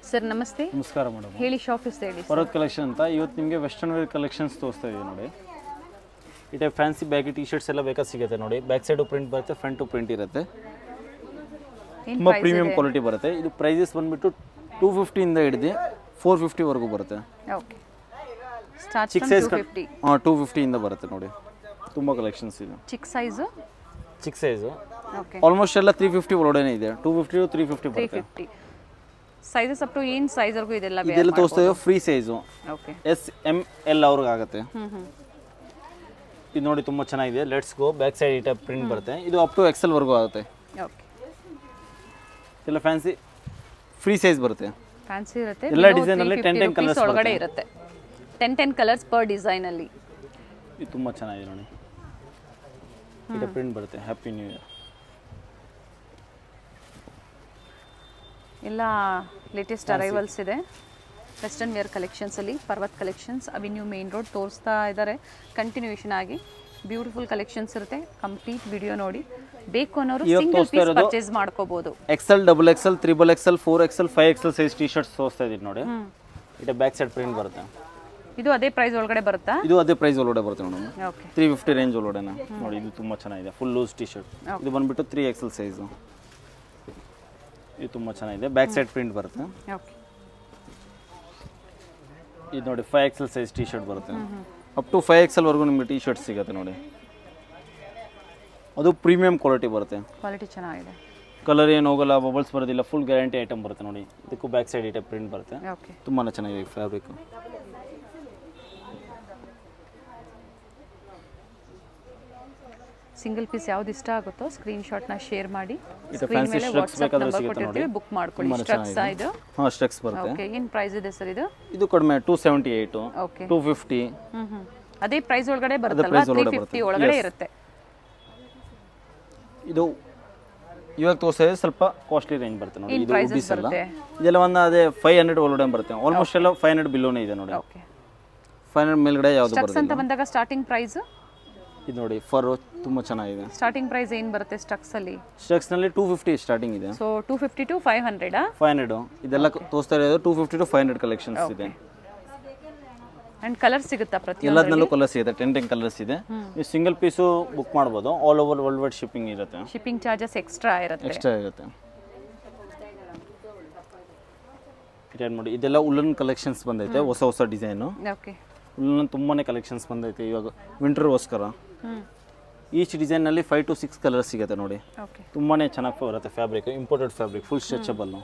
Sir ನಮಸ್ತೆ ನಮಸ್ಕಾರ madam ಹೇಳಿ ಶಾಪ್ ಹೆಸರು ಹೇಳಿ ಪರ್ವತ್ ಕಲೆಕ್ಷನ್ ಅಂತ ಇವತ್ತು ನಿಮಗೆ ವೆಸ್ಟರ್ನ್ ವೇರ್ ಕಲೆಕ್ಷನ್ಸ್ ತೋರಿಸ್ತಾ ಇದೀವಿ ನೋಡಿ ಈ type fancy baggy T shirts ಎಲ್ಲ ಬೇಕಾದ ಸಿಗುತ್ತೆ ನೋಡಿ ಬ್ಯಾಕ್ ಸೈಡು ಪ್ರಿಂಟ್ ಬರುತ್ತೆ ಫ್ರಂಟು ಪ್ರಿಂಟ್ ಇರುತ್ತೆ ಏನು ತುಂಬ ಪ್ರೀಮಿಯಂ ಕ್ವಾಲಿಟಿ ಬರುತ್ತೆ ಇದು ಪ್ರೈಸಸ್ ಬಂದುಬಿಟ್ಟು ಟೂ ಫಿಫ್ಟಿಯಿಂದ ಹಿಡಿದು ಫೋರ್ ಫಿಫ್ಟಿವರೆಗೂ ಬರುತ್ತೆ ಓಕೆ ಸ್ಟಾರ್ಟ್ ಚಿಕ್ಕ ಫ್ರಮ್ ಸೈಜ್ ಟು ಫಿಫ್ಟಿ ಹಾಂ ಟೂ ಫಿಫ್ಟಿಯಿಂದ ಬರುತ್ತೆ ನೋಡಿ ತುಂಬ ಕಲೆಕ್ಷನ್ಸ್ ಇದೆ ಚಿಕ್ಕ ಸೈಜು ಚಿಕ್ಕ ಸೈಜು ಓಕೆ ಆಲ್ಮೋಸ್ಟ್ ಎಲ್ಲ ತ್ರೀ ಫಿಫ್ಟಿ ಒಳಗಡೆ ಇದೆ two fifty three fifty three ಬರುತ್ತೆ ಫಿಫ್ಟಿ ಸೈಜಸ್ ಅಪ್ ಟು ಏನು ಸೈಜ್ವರೆಗೂ ಇದೆಲ್ಲ ಇದೆಲ್ಲ ತೋರಿಸ್ತಾ ಇದೀವಿ free size okay S M L ಅವ್ರಿಗೆ ಆಗುತ್ತೆ ಹ್ಞೂ ಹ್ಞೂ ಇದು ನೋಡಿ ತುಂಬ ಚೆನ್ನಾಗಿದೆ ಲೆಟ್ಸ್ ಗೋ ಬ್ಯಾಕ್ ಸೈಡ್ ಈ ಟೈಪ್ ಪ್ರಿಂಟ್ ಬರುತ್ತೆ ಇದು ಅಪ್ ಟು ಎಕ್ಸೆಲ್ ವರೆಗೂ ಆಗುತ್ತೆ ಓಕೆ ಎಲ್ಲ ಫ್ಯಾನ್ಸಿ ಫ್ರೀ ಸೈಜ್ ಬರುತ್ತೆ ಫ್ಯಾನ್ಸಿ ಇರುತ್ತೆ ಎಲ್ಲ design ಅಲ್ಲಿ 10 10 colours ಒಳಗಡೆ ಇರುತ್ತೆ ಟೆನ್ ಟೆನ್ ಕಲರ್ಸ್ ಪರ್ ಡಿಸೈನಲ್ಲಿ ಇದು ತುಂಬ ಚೆನ್ನಾಗಿದೆ ನೋಡಿ ಇದು ಪ್ರಿಂಟ್ ಬರುತ್ತೆ ಹ್ಯಾಪಿ ನ್ಯೂ ಇಯರ್ ಎಲ್ಲ ಲೇಟೆಸ್ಟ್ ಅರೈವಲ್ಸ್ ಇದೆ ವೆಸ್ಟರ್ನ್ ವೇರ್ ಕಲೆಕ್ಷನ್ಸಲ್ಲಿ Parvat collections avenue main road ತೋರಿಸ್ತಾ ಇದ್ದಾರೆ ಕಂಟಿನ್ಯೂಷನ್ ಆಗಿ ಬ್ಯೂಟಿಫುಲ್ ಕಲೆಕ್ಷನ್ಸ್ ಇರುತ್ತೆ ಕಂಪ್ಲೀಟ್ ವಿಡಿಯೋ ನೋಡಿ ಬೇಕು ಅನ್ನೋರು ಇವತ್ತು ಸಿಂಗಲ್ ತೋರಿಸ್ತಾ ಪೀಸ್ ಇರೋದು- ಪರ್ಚೇಸ್ ಮಾಡ್ಕೋಬಹುದು X L double X L triple X L four X L five X L size T shirts ತೋರಿಸ್ತಾ ಇದೀನಿ ನೋಡಿ ಇದು ಬ್ಯಾಕ್ ಸೈಡ್ ಪ್ರಿಂಟ್ ಬರುತ್ತೆ ಇದು ಅದೇ ಪ್ರೈಸ್ ಒಳಗಡೆ ಬರುತ್ತಾ ಇದು ಅದೇ ಪ್ರೈಸ್ ಒಳಗಡೆ ಬರುತ್ತೆ madam okay three fifty range ಒಳಗಡೆನ ನೋಡಿ ಇದು ತುಂಬ ಚೆನ್ನಾಗಿದೆ ಫುಲ್ ಲೂಸ್ ಟಿ ಶರ್ಟ್ ಇದು ಬಂದ್ಬಿಟ್ಟು ತ್ರೀ ಎಕ್ಸೆಲ್ ಸೈಜು ಇದು ತುಂಬ ಚೆನ್ನಾಗಿದೆ ಬ್ಯಾಕ್ ಸೈಡ್ ಪ್ರಿಂಟ್ ಬರುತ್ತೆ ಓಕೆ ಇದು ನೋಡಿ five X L size T shirt ಬರುತ್ತೆ ಅಪ್ ಟು ಫೈವ್ ಎಕ್ಸೆಲ್ವರೆಗೂ ನಿಮಗೆ ಟಿ ಶರ್ಟ್ ಸಿಗುತ್ತೆ ನೋಡಿ ಅದು ಪ್ರೀಮಿಯಂ ಕ್ವಾಲಿಟಿ ಬರುತ್ತೆ ಕ್ವಾಲಿಟಿ ಚೆನ್ನಾಗಿದೆ ಕಲರ್ ಏನು ಹೋಗಲ್ಲ ಬಬಲ್ಸ್ ಬರೋದಿಲ್ಲ ಫುಲ್ ಗ್ಯಾರಂಟಿ ಐಟಮ್ ಬರುತ್ತೆ ನೋಡಿ ಇದಕ್ಕೂ ಬ್ಯಾಕ್ ಸೈಡ್ ಈ ಪ್ರಿಂಟ್ ಬರುತ್ತೆ ಓಕೆ ತುಂಬಾ ಚೆನ್ನಾಗಿದೆ ಫ್ಯಾಬ್ರಿಕ್ ಸಿಂಗಲ್ ಪೀಸ್ ಯಾವ್ದು ಇಷ್ಟ ಆಗುತ್ತೋ ಸ್ಕ್ರೀನ್ ಶಾಟ್ನ ಶೇರ್ ಮಾಡಿ ಇದು ಸ್ಕ್ರೀನ್ fancy ಮೇಲೆ structs ವಾಟ್ಸ್ಆಪ್ ಬೇಕಾದ್ರೆ ನಂಬರ್ ಸಿಗುತ್ತೆ ಕೊಟ್ಟಿರ್ತೀವಿ ನೋಡಿ. ಬುಕ್ ಮಾಡ್ಕೊಳ್ಳಿ ತುಂಬಾನೇ ಸ್ಟ್ರಕ್ಸ್ ಚೆನ್ನಾಗಿದೆ. ಇದು ಹಾಂ ಸ್ಟೆಕ್ಸ್ ಬರುತ್ತೆ ಓಕೆ ಏನು ಪ್ರೈಸ್ ಇದೆ ಸರ್ ಇದು ಇದು ಕಡಿಮೆ two seventy eight okay two fifty hmm hmm ಅದೇ ಪ್ರೈಸ್ ಒಳಗಡೆ ಬರುತ್ತಲ್ವಾ price ತ್ರೀ ಒಳಗಡೆ ಫಿಫ್ಟಿ ಬರುತ್ತೆ. ಒಳಗಡೆ Yes. ಇರುತ್ತೆ ಇದು ಇವಾಗ ತೋರಿಸಿದ್ರೆ ಸ್ವಲ್ಪ ಕಾಸ್ಟ್ಲಿ ರೇಂಜ್ ಬರುತ್ತೆ ನೋಡಿ ಏನ್ ಇದು prices ಉಡ್ಡೀಸ್ ಎಲ್ಲ ಬರುತ್ತೆ? ಇದೆಲ್ಲ ಒಂದು ಅದೇ ಫೈವ್ ಹಂಡ್ರೆಡ್ ಒಳಗಡೆ ಬರುತ್ತೆ ಆಲ್ಮೋಸ್ಟ್ ಎಲ್ಲ ಫೈವ್ ಹಂಡ್ರೆಡ್ ಬಿಲೋನೇ ಇದೆ ನೋಡಿ ಓಕೆ ಫೈವ್ ಹಂಡ್ರೆಡ್ ಮೇಲ್ಗಡೆ ಯಾವುದು ಸ್ಟಕ್ಸ್ ಬರುತ್ತೆ ಅಂತ ಬಂದಾಗ ಸ್ಟಾರ್ಟಿಂಗ್ ಪ್ರೈಸ್ ಇದು ನೋಡಿ ಫರ್ ತುಂಬ ಚೆನ್ನಾಗಿದೆ ಸ್ಟಾರ್ಟಿಂಗ್ ಪ್ರೈಸ್ ಏನು ಬರುತ್ತೆ ಸ್ಟಕ್ಸ್ ಅಲ್ಲಿ ಸ್ಟೆಕ್ಸ್ನಲ್ಲಿ ಟೂ ಫಿಫ್ಟಿ ಸ್ಟಾರ್ಟಿಂಗ್ ಇದೆ so two fifty to five ಹಂಡ್ರೆಡಾ ಫೈವ್ ಹಂಡ್ರೆಡು ಇದೆಲ್ಲ ತೋರಿಸ್ತಾ ಇರೋದು two fifty to five hundred collections ಇದೆ ಅಂಡ್ ಕಲರ್ ಸಿಗುತ್ತಾ ಪ್ರತಿ ಎಲ್ಲದರಲ್ಲೂ ಕಲರ್ಸ್ ಇದೆ ಟೆನ್ ಟೆನ್ ಕಲರ್ಸ್ ಇದೆ ನೀವು ಸಿಂಗಲ್ ಪೀಸು ಬುಕ್ ಮಾಡ್ಬೋದು all over world wide shipping ಇರುತ್ತೆ ಶಿಪ್ಪಿಂಗ್ ಚಾರ್ಜಸ್ ಎಕ್ಸ್ಟ್ರಾ ಇರುತ್ತೆ ಎಕ್ಸ್ಟ್ರಾ ಇರುತ್ತೆ ಇದೇನು ನೋಡಿ ಇದೆಲ್ಲ ಉಲ್ಲನ್ ಕಲೆಕ್ಷನ್ಸ್ ಬಂದೈತೆ ಹೊಸ ಹೊಸ ಡಿಸೈನು ಓಕೆ ಉಲ್ಲನ್ ತುಂಬಾ ಕಲೆಕ್ಷನ್ಸ್ ಬಂದೈತೆ ಇವಾಗ ವಿಂಟರ್ಗೋಸ್ಕರ ಹ್ಮ್ ಈಚ್ ಡಿಸೈನಲ್ಲಿ ಫೈವ್ ಟು ಸಿಕ್ಸ್ ಕಲರ್ಸ್ ಸಿಗುತ್ತೆ ನೋಡಿ ಓಕೆ ತುಂಬಾ ಚೆನ್ನಾಗಿ ಬರುತ್ತೆ fabric imported fabric full stretchable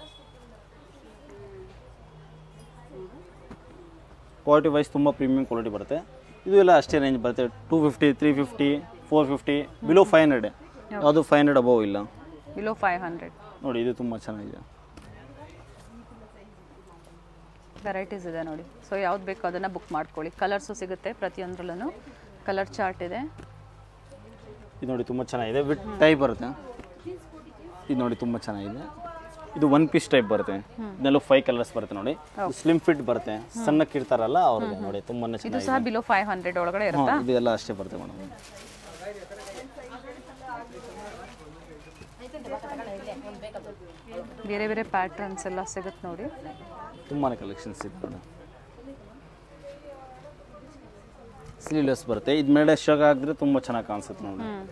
quality wise ತುಂಬ ಪ್ರೀಮಿಯಂ ಕ್ವಾಲಿಟಿ ಬರುತ್ತೆ ಇದು ಎಲ್ಲ ಅಷ್ಟೇ ರೇಂಜ್ ಬರುತ್ತೆ two fifty three fifty four fifty below five hundred ಯಾವುದು ಫೈವ್ ಹಂಡ್ರೆಡ್ ಅಬೌವ್ ಇಲ್ಲ ಬಿಲೋ ಫೈವ್ ಹಂಡ್ರೆಡ್ ನೋಡಿ ಇದು ತುಂಬ ಚೆನ್ನಾಗಿದೆ ವೆರೈಟೀಸ್ ಇದೆ ನೋಡಿ ಸೊ ಯಾವ್ದು ಬೇಕೋ ಅದನ್ನು ಬುಕ್ ಮಾಡ್ಕೊಳ್ಳಿ ಕಲರ್ಸು ಸಿಗುತ್ತೆ ಪ್ರತಿಯೊಂದರಲ್ಲೂ ಕಲರ್ ಚಾರ್ಟ್ ಇದೆ ಇದು ನೋಡಿ ತುಂಬ ಚೆನ್ನಾಗಿದೆ ವಿತ್ ಟೈಪ್ ಬರುತ್ತೆ ಇದು ನೋಡಿ ತುಂಬ ಚೆನ್ನಾಗಿದೆ ಇದು ಒನ್ ಪೀಸ್ ಟೈಪ್ ಬರುತ್ತೆ ಇದೆಲ್ಲ ಫೈವ್ ಕಲರ್ಸ್ ಬರುತ್ತೆ ನೋಡಿ ಸ್ಲಿಮ್ ಫಿಟ್ ಬರುತ್ತೆ ಸಣ್ಣಕ್ಕೆ ಇರ್ತಾರಲ್ಲ ಅವ್ರಿಗೆ ನೋಡಿ ತುಂಬಾ ಇದು ಚೆನ್ನಾಗಿದೆ ಸಹ ಬಿಲೋ ಫೈವ್ ಹಂಡ್ರೆಡ್ ಒಳಗಡೆ ಹಾಂ ಇರುತ್ತಾ ಇದೆಲ್ಲ ಅಷ್ಟೇ ಬರುತ್ತೆ ಮೇಡಮ್ ಬೇರೆ ಬೇರೆ ಪ್ಯಾಟರ್ನ್ಸ್ ಎಲ್ಲ ಸಿಗುತ್ತೆ ನೋಡಿ ತುಂಬಾ ಕಲೆಕ್ಷನ್ಸ್ ಸಿಗ್ತದೆ ಸ್ಲೀವ್ಲೆಸ್ ಬರುತ್ತೆ ಇದು ಮೇಲೆ ಶರ್ಟ್ ಹಾಕಿದ್ರೆ ತುಂಬ ಚೆನ್ನಾಗಿ ಕಾಣಿಸುತ್ತೆ ನೋಡಿ ಹ್ಮ್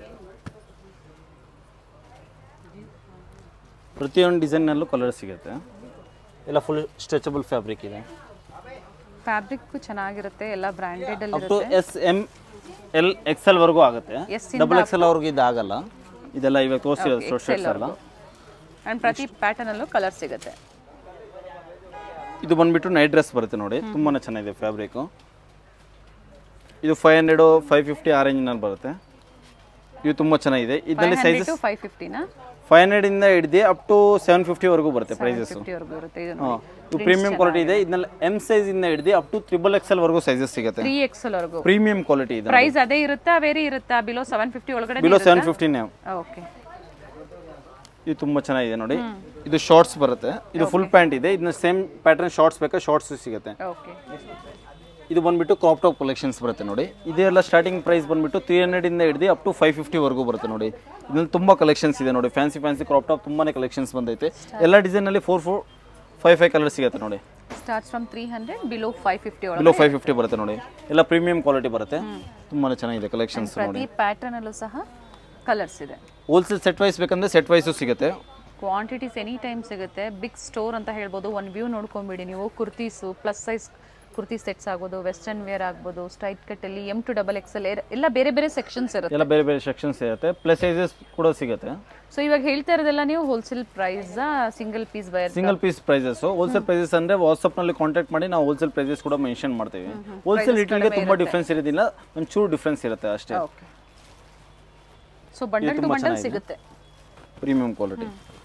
ಪ್ರತಿಯೊಂದು ಡಿಸೈನ್ನಲ್ಲೂ ಕಲರ್ ಸಿಗುತ್ತೆ ಎಲ್ಲ ಫುಲ್ ಸ್ಟ್ರೆಚಬಲ್ ಫ್ಯಾಬ್ರಿಕ್ ಇದೆ ಫ್ಯಾಬ್ರಿಕ್ ಚೆನ್ನಾಗಿರುತ್ತೆ ಎಲ್ಲ ಬ್ರ್ಯಾಂಡೆಡ್ ಅಲ್ಲಿ ಅಪ್ ಟು ಇರುತ್ತೆ ಎಸ್ ಎಮ್ ಎಲ್ ಎಕ್ಸೆಲ್ ವರೆಗೂ ಆಗುತ್ತೆ S ಇಂದ ಡಬಲ್ ಎಕ್ಸೆಲ್ ಅವ್ರಿಗೆ ಇದು ಆಗಲ್ಲ ಇದೆಲ್ಲ ಇವಾಗ ತೋರಿಸಿರೋದು ಶರ್ಟ್ ಶರ್ಟ್ಸ್ ಎಲ್ಲ ಅಂಡ್ ಪ್ರತಿ ಪ್ಯಾಟರ್ನ್ ಅಲ್ಲೂ ಕಲರ್ ಸಿಗುತ್ತೆ ಇದು ಬಂದ್ಬಿಟ್ಟು ನೈಟ್ ಡ್ರೆಸ್ ಬರುತ್ತೆ ನೋಡಿ ತುಂಬಾ ಚೆನ್ನಾಗಿದೆ ಫ್ಯಾಬ್ರಿಕು ಇದು ಫೈವ್ ಹಂಡ್ರೆಡು ಫೈವ್ ಫಿಫ್ಟಿ ಆ ರೇಂಜ್ನಲ್ಲಿ ಬರುತ್ತೆ ಇದು ತುಂಬ ಚೆನ್ನಾಗಿದೆ ಇದರಲ್ಲಿ five hundred sizes to five ಫಿಫ್ಟಿನಾ ಫೈವ್ ಹಂಡ್ರೆಡಿಂದ ಹಿಡಿದು ಅಪ್ ಟು ಸೆವೆನ್ ಫಿಫ್ಟಿವರೆಗೂ ಬರುತ್ತೆ ಪ್ರೈಸಸ್ ಫಿಫ್ಟಿವರೆಗೂ ಇರುತ್ತೆ ಇದು ಹಾಂ ಇದು ಪ್ರೀಮಿಯಂ ಕ್ವಾಲಿಟಿ ಇದೆ ಇದನ್ನೆಲ್ಲ ಎಮ್ ಸೈಜಿಂದ ಹಿಡಿದು ಅಪ್ ಟು ತ್ರಿಬಲ್ ಎಕ್ಸೆಲ್ ವರೆಗೂ ಸೈಜಸ್ ಸಿಗುತ್ತೆ ತ್ರೀ ಎಕ್ಸೆಲ್ ವರೆಗೂ ಪ್ರೀಮಿಯಂ ಕ್ವಾಲಿಟಿ ಇದೆ ಪ್ರೈಸ್ ಅದೇ ಇರುತ್ತಾ ಬೇರೆ ಇರುತ್ತಾ ಬಿಲೋ ಸೆವೆನ್ ಫಿಫ್ಟಿ ಒಳಗಡೆ ಬಿಲೋ ಸೆವೆನ್ ಫಿಫ್ಟಿನೇ ಓಕೆ ಇದು ತುಂಬ ಚೆನ್ನಾಗಿದೆ ನೋಡಿ ಇದು ಶಾರ್ಟ್ಸ್ ಬರುತ್ತೆ ಇದು ಫುಲ್ ಪ್ಯಾಂಟ್ ಇದೆ ಇದನ್ನ ಸೇಮ್ ಪ್ಯಾಟರ್ನ್ ಶಾರ್ಟ್ಸ್ ಬೇಕಾ ಶಾರ್ಟ್ಸ್ ಸಿಗುತ್ತೆ ಓಕೆ ಇದು ಬಂದ್ಬಿಟ್ಟು ಕ್ರಾಪ್ ಟಾಪ್ ಕಲೆಕ್ಷನ್ಸ್ ಬರುತ್ತೆ ನೋಡಿ ಇದೆಲ್ಲ ಸ್ಟಾರ್ಟಿಂಗ್ ಪ್ರೈಸ್ ಬಂದ್ಬಿಟ್ಟು ತ್ರೀ ಹಂಡ್ರೆಡಿಂದ ಹಿಡಿದು ಅಪ್ ಟು ಫೈವ್ ಫಿಫ್ಟಿವರೆಗೂ ಬರುತ್ತೆ ನೋಡಿ ಇದ್ರಲ್ಲಿ ತುಂಬ ಕಲೆಕ್ಷನ್ಸ್ ಇದೆ ನೋಡಿ ಫ್ಯಾನ್ಸಿ ಫ್ಯಾನ್ಸಿ ಕ್ರಾಪ್ ಟಾಪ್ ತುಂಬಾ ಕಲೆಕ್ಷನ್ಸ್ ಬಂದೈತೆ ಎಲ್ಲ ಡಿಸೈನಲ್ಲಿ four four five five colour ಸಿಗುತ್ತೆ ನೋಡಿ starts from three hundred below five fifty ಒಳಗೆ ಬಿಲೋ ಫೈವ್ ಫಿಫ್ಟಿ ಬರುತ್ತೆ ನೋಡಿ ಎಲ್ಲ ಪ್ರೀಮಿಯಂ ಕ್ವಾಲಿಟಿ ಬರುತ್ತೆ ತುಂಬಾ ಚೆನ್ನಾಗಿದೆ ಕಲೆಕ್ಷನ್ಸ್ ನೋಡಿ ಪ್ರತಿ ಪ್ಯಾಟರ್ನ್ ಅಲ್ಲೂ ಸಹ ಕಲರ್ಸ್ ಇದೆ ಹೋಲ್ಸೇಲ್ ಸೆಟ್ ವೈಸ್ ಬೇಕಂದ್ರೆ ಸೆಟ್ ವೈಸು ಸಿಗುತ್ತೆ ಕ್ವಾಂಟಿಟೀಸ್ ಎನಿ ಟೈಮ್ ಸಿಗುತ್ತೆ ಬಿಗ್ ಸ್ಟೋರ್ ಅಂತ ಹೇಳ್ಬೋದು ಒಂದು ವ್ಯೂ ನೋಡ್ಕೊಂಬಿಡಿ ನೀವು kurtis plus size kurti sets ಆಗ್ಬೋದು ವೆಸ್ಟರ್ನ್ ವೇರ್ ಆಗ್ಬೋದು ಸ್ಟ್ರೈಟ್ ಕಟ್ಟಲ್ಲಿ ಎಮ್ ಟು ಡಬಲ್ ಎಕ್ಸೆಲ್ ಎಲ್ಲ ಬೇರೆ ಬೇರೆ ಸೆಕ್ಷನ್ಸ್ ಇರುತ್ತೆ ಎಲ್ಲ ಬೇರೆ ಬೇರೆ ಸೆಕ್ಷನ್ಸ್ ಇರುತ್ತೆ ಪ್ಲಸ್ ಸೈಜಸ್ ಕೂಡ ಸಿಗುತ್ತೆ ಸೊ ಇವಾಗ ಹೇಳ್ತಾ ಇರೋದೆಲ್ಲ ನೀವು wholesale price single piece buyer single piece prices wholesale prices ಅಂದ್ರೆ ವಾಟ್ಸ್ಆಪ್ ನಲ್ಲಿ ಕಾಂಟ್ಯಾಕ್ಟ್ ಮಾಡಿ ನಾವು ಹೋಲ್ಸೇಲ್ ಪ್ರೈಸಸ್ ಕೂಡ ಮೆನ್ಷನ್ ಮಾಡ್ತೀವಿ ಹೋಲ್ಸೇಲ್ ರಿಟೇಲ್ಗೆ ತುಂಬಾ ಡಿಫ್ರೆನ್ಸ್ ಇರೋದಿಲ್ಲ ಒಂಚೂರು ಡಿಫ್ರೆನ್ಸ್ ಇರುತ್ತೆ ಅಷ್ಟೇ ಓಕೆ ಸೊ ಬಂಡಲ್ ಟು ತುಂಬಾ ಬಂಡಲ್ ಚೆನ್ನಾಗಿದೆ. ಸಿಗುತ್ತೆ ಪ್ರೀಮಿಯಂ ಕ್ವಾಲಿಟಿ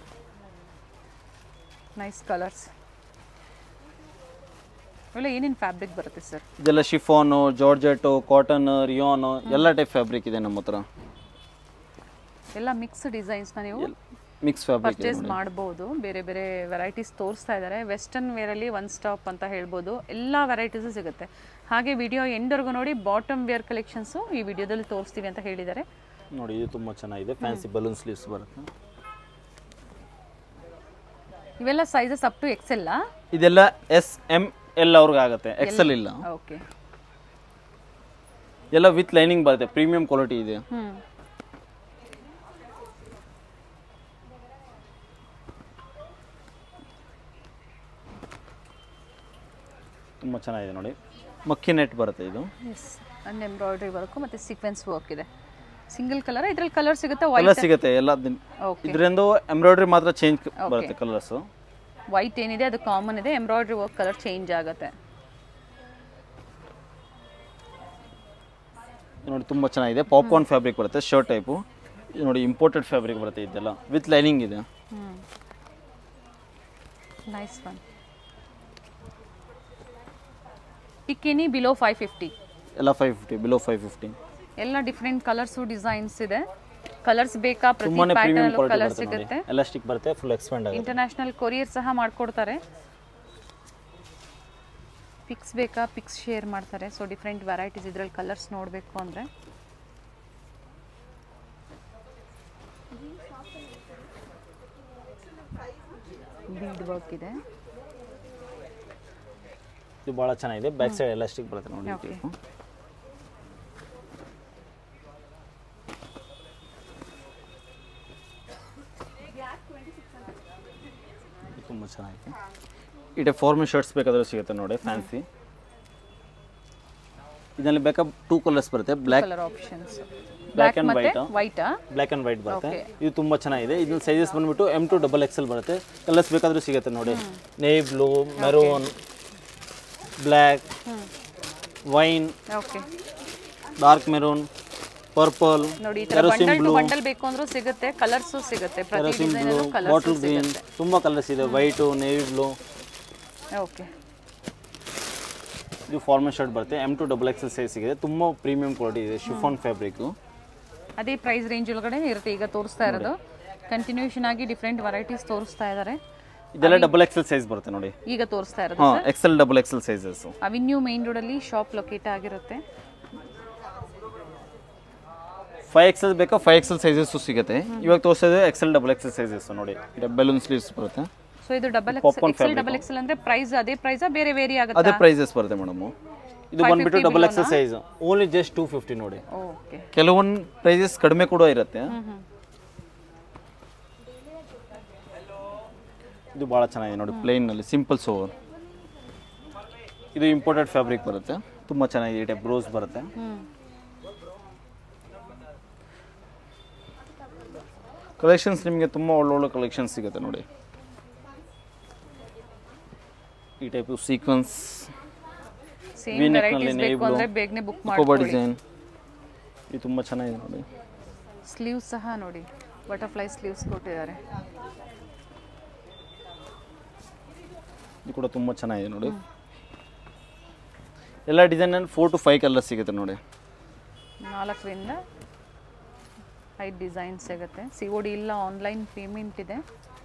ನೈಸ್ ಕಲರ್ಸ್ ಇವೆಲ್ಲ ಏನೇನು ಫ್ಯಾಬ್ರಿಕ್ ಬರುತ್ತೆ ಸರ್ ಇದೆಲ್ಲ ಶಿಫಾನು ಜಾರ್ಜೆಟು ಕಾಟನ್ ರಿಯಾನ್ ಎಲ್ಲ ಟೈಪ್ ಫ್ಯಾಬ್ರಿಕ್ ಇದೆ ನಮ್ಮ ಹತ್ರ ಎಲ್ಲ ಮಿಕ್ಸ್ ಡಿಸೈನ್ಸ್ನ ನೀವು ಮಿಕ್ಸ್ ಫ್ಯಾಬ್ರಿಕ್ ಪರ್ಚೇಸ್ ಮಾಡ್ಬೋದು ಬೇರೆ ಬೇರೆ ವೆರೈಟೀಸ್ ತೋರಿಸ್ತಾ ಇದ್ದಾರೆ ವೆಸ್ಟರ್ನ್ ವೇರಲ್ಲಿ ಒನ್ ಸ್ಟಾಪ್ ಅಂತ ಹೇಳ್ಬೋದು ಎಲ್ಲ ವೆರೈಟೀಸು ಸಿಗುತ್ತೆ ಹಾಗೆ ವಿಡಿಯೋ ಎಂಡ್ವರೆಗೂ ನೋಡಿ ಬಾಟಮ್ ವೇರ್ ಕಲೆಕ್ಷನ್ಸು ಈ ವಿಡಿಯೋದಲ್ಲಿ ತೋರಿಸ್ತೀವಿ ಅಂತ ಹೇಳಿದ್ದಾರೆ ನೋಡಿ ಇದು ತುಂಬಾ ಚೆನ್ನಾಗಿದೆ ಫ್ಯಾನ್ಸಿ ಬಲೂನ್ ಸ್ಲೀವ್ಸ್ ಬರುತ್ತೆ ಇವೆಲ್ಲ ಸೈಜಸ್ ಅಪ್ ಟು ಎಕ್ಸೆಲ್ಲ ಇದೆಲ್ಲ ಎಸ್ ಎಮ್ ಎಲ್ ಅವ್ರಿಗೆ ಆಗುತ್ತೆ ಎಕ್ಸೆಲ್ ಇಲ್ಲ ಓಕೆ ಎಲ್ಲ ವಿತ್ ಲೈನಿಂಗ್ ಬರುತ್ತೆ ಪ್ರೀಮಿಯಂ ಕ್ವಾಲಿಟಿ ಇದೆ ಹ್ಞೂ ತುಂಬಾ ಚೆನ್ನಾಗಿದೆ ನೋಡಿ ಮಕ್ಕಿ ನೆಟ್ ಬರುತ್ತೆ ಇದು ಎಸ್ ಅಂಡ್ ಎಂಬ್ರಾಯ್ಡ್ರಿ ವರ್ಕು ಮತ್ತು ಸೀಕ್ವೆನ್ಸ್ ವರ್ಕ್ ಇದೆ ಸಿಂಗಲ್ ಕಲರ್ ಇದ್ರಲ್ಲಿ ಕಲರ್ ಸಿಗುತ್ತೆ ಎಲ್ಲ ವೈಟ್ ಸಿಗುತ್ತೆ ಎಲ್ಲ ಓಕೆ ಇದರಿಂದ ಎಂಬ್ರಾಯ್ಡ್ರಿ ಮಾತ್ರ ಚೇಂಜ್ ಬರುತ್ತೆ ಕಲರ್ಸ್ ವೈಟ್ ಏನಿದೆ ಅದು ಕಾಮನ್ ಇದೆ ಎಂಬ್ರಾಯ್ಡ್ರಿ ವರ್ಕ್ ಕಲರ್ ಚೇಂಜ್ ಆಗುತ್ತೆ ನೋಡಿ ತುಂಬಾ ಚೆನ್ನಾಗಿದೆ ಪಾಪ್ಕಾರ್ನ್ ಫ್ಯಾಬ್ರಿಕ್ ಬರುತ್ತೆ ಶರ್ಟ್ ಟೈಪು ನೋಡಿ ಇಂಪೋರ್ಟೆಡ್ ಫ್ಯಾಬ್ರಿಕ್ ಬರುತ್ತೆ ಇದೆಲ್ಲ ವಿತ್ ಲೈನಿಂಗ್ ಇದೆ ಹ್ಞೂ ನೈಸ್ ಒನ್ ಟಿಕ್ಕಿನಿ ಬಿಲೋ ಫೈವ್ ಫಿಫ್ಟಿ ಎಲ್ಲ five fifty below five fifty ಎಲ್ಲ ಡಿಫ್ರೆಂಟ್ ಕಲರ್ಸು ಡಿಸೈನ್ಸ್ ಇದೆ ಕಲರ್ಸ್ ಬೇಕಾ ಪ್ರತಿ ತುಂಬಾನೇ ಪ್ರೀಮಿಯಂ ಪ್ಯಾಟರ್ನ್ ಕ್ವಾಲಿಟಿ ಕಲರ್ ಬರುತ್ತೆ ನೋಡಿ ಸಿಗುತ್ತೆ ಎಲಾಸ್ಟಿಕ್ ಬರುತ್ತೆ ಫುಲ್ ಎಕ್ಸ್ಪೆಂಡ್ ಆಗುತ್ತೆ ಇಂಟರ್ನ್ಯಾಷನಲ್ ಕೊರಿಯರ್ ಸಹ ಮಾಡ್ಕೊಡ್ತಾರೆ ಪಿಕ್ಸ್ ಬೇಕಾ ಪಿಕ್ಸ್ ಶೇರ್ ಮಾಡ್ತಾರೆ ಸೊ ಡಿಫ್ರೆಂಟ್ ವೆರೈಟೀಸ್ ಇದ್ರಲ್ಲಿ ಕಲರ್ಸ್ ನೋಡಬೇಕು ಅಂದರೆ ಬೀಡ್ ವರ್ಕ್ ಇದೆ ಇದು ಭಾಳ ಚೆನ್ನಾಗಿದೆ ಬ್ಯಾಕ್ ಸೈಡ್ ಎಲಾಸ್ಟಿಕ್ ಬರುತ್ತೆ ನೋಡಿ ಈ Okay. type. ಇದು ತುಂಬ ಚೆನ್ನಾಗಿದೆ ಈ ಟೈಪ್ ಫಾರ್ಮಲ್ ಶರ್ಟ್ಸ್ ಬೇಕಾದ್ರೆ ಸಿಗುತ್ತೆ ನೋಡಿ ಫ್ಯಾನ್ಸಿ ಇದರಲ್ಲಿ ಬೇಕಾ ಟೂ ಕಲರ್ಸ್ ಬರುತ್ತೆ black colour options black black and ಮತ್ತೆ ವೈಟ್ ವೈಟಾ ಬ್ಲ್ಯಾಕ್ ಆ್ಯಂಡ್ ವೈಟ್ ಬರುತ್ತೆ Okay. ಇದು ತುಂಬ ಚೆನ್ನಾಗಿದೆ ಇದನ್ನ ಸೈಜಸ್ ಬಂದ್ಬಿಟ್ಟು ಎಮ್ ಟು ಡಬಲ್ ಎಕ್ಸೆಲ್ ಬರುತ್ತೆ ಕಲರ್ಸ್ ಬೇಕಾದರೂ ಸಿಗುತ್ತೆ ನೋಡಿ navy blue maroon black wine okay dark maroon purple ನೋಡಿ ಈ ತರ ಬಂಡಲ್ ಟು ಬಂಡಲ್ ಬೇಕು ಅಂದ್ರೂ ಸಿಗುತ್ತೆ ಕಲರ್ಸು ಸಿಗುತ್ತೆ ಪ್ರತಿ kerosene design blue colours bottle green ತುಂಬ ಕಲರ್ಸ್ ಇದೆ ವೈಟು ನೇವಿ ಬ್ಲೂ ಓಕೆ ಇದು ಫಾರ್ಮಲ್ ಶರ್ಟ್ ಬರುತ್ತೆ M to double XL size ಸಿಗಿದೆ ತುಂಬ ಪ್ರೀಮಿಯಂ ಕ್ವಾಲಿಟಿ ಇದೆ ಶಿಫಾನ್ ಫ್ಯಾಬ್ರಿಕ್ಕು ಅದೇ ಪ್ರೈಸ್ ರೇಂಜ್ ಒಳಗಡೆ ಇರುತ್ತೆ ಈಗ ತೋರಿಸ್ತಾ ಇರೋದು ಕಂಟಿನ್ಯೂಷನ್ ಆಗಿ ಡಿಫ್ರೆಂಟ್ ವೆರೈಟೀಸ್ ತೋರಿಸ್ತಾ ಇದ್ದಾರೆ ಇದೆಲ್ಲ ಡಬಲ್ ಎಕ್ಸೆಲ್ ಸೈಜ್ ಬರುತ್ತೆ ನೋಡಿ ಈಗ ತೋರಿಸ್ತಾ ಇರೋದು ಹಾಂ XL double XL sizes avenue main ರೋಡಲ್ಲಿ ಶಾಪ್ ಲೊಕೇಟ್ ಆಗಿರುತ್ತೆ ಫೈವ್ ಎಕ್ಸೆಲ್ ಬೇಕಾ ಫೈವ್ ಎಕ್ಸೆಲ್ ಸೈಜಸ್ಸು ಸಿಗುತ್ತೆ ಇವಾಗ ತೋರಿಸೋದು ಎಕ್ಸೆಲ್ ಡಬಲ್ ಎಕ್ಸೆಲ್ ಸೈಜಸ್ ನೋಡಿ ಬೆಲೂನ್ ಸ್ಲೀವ್ಸ್ ಬರುತ್ತೆ ಸೊ ಇದು double Popcorn XL double XL ಅಂದ್ರೆ ಪ್ರೈಸ್ ಅದೇ ಪ್ರೈಸಾ ಬೇರೆ ವೇರಿ ಆಗುತ್ತೆ ಅದೇ ಪ್ರೈಸಸ್ ಬರುತ್ತೆ ಮೇಡಮ್ ಇದು ಬಂದ್ಬಿಟ್ಟು double XL size only just two fifty ನೋಡಿ ಓಕೆ ಕೆಲವೊಂದು ಪ್ರೈಸಸ್ ಕಡಿಮೆ ಕೂಡ ಇರುತ್ತೆ ಇದು ಭಾಳ ಚೆನ್ನಾಗಿದೆ ನೋಡಿ ಪ್ಲೇನಲ್ಲಿ ಸಿಂಪಲ್ ಸೋವರ್ ಇದು ಇಂಪೋರ್ಟೆಡ್ ಫ್ಯಾಬ್ರಿಕ್ ಬರುತ್ತೆ ತುಂಬ ಚೆನ್ನಾಗಿದೆ ಈ ಟೈಪ್ ಬ್ರೋಸ್ ಬರುತ್ತೆ ಹ್ಮ್ ಕಲೆಕ್ಷನ್ಸ್ ನಿಮಗೆ ತುಂಬ ಒಳ್ಳೊಳ್ಳೆ ಕಲೆಕ್ಷನ್ಸ್ ಸಿಗುತ್ತೆ ನೋಡಿ ಈ type sequence same V-neck varieties ನಲ್ಲಿ navy ಬೇಕು blue, ಅಂದ್ರೆ ಬೇಗನೆ ಬುಕ್ ಕೋಬಾ ಮಾಡ್ಕೊಳ್ಳಿ ಡಿಸೈನ್ ಇದು ತುಂಬ ಚೆನ್ನಾಗಿದೆ ನೋಡಿ ಸ್ಲೀವ್ ಸಹ ನೋಡಿ ಬಟರ್ಫ್ಲೈ ಸ್ಲೀವ್ಸ್ ಕೊಟ್ಟಿದ್ದಾರೆ ಇದು ಕೂಡ ತುಂಬ ಚೆನ್ನಾಗಿದೆ ನೋಡಿ ಎಲ್ಲ ಡಿಸೈನಲ್ಲಿ ಫೋರ್ ಟು ಫೈವ್ ಕಲರ್ ಸಿಗುತ್ತೆ ನೋಡಿ ನಾಲ್ಕರಿಂದ ಐದು ಡಿಸೈನ್ ಸಿಗುತ್ತೆ ಸಿ ಒ ಡಿ ಇಲ್ಲ ಆನ್ಲೈನ್ ಪೇಮೆಂಟ್ ಇದೆ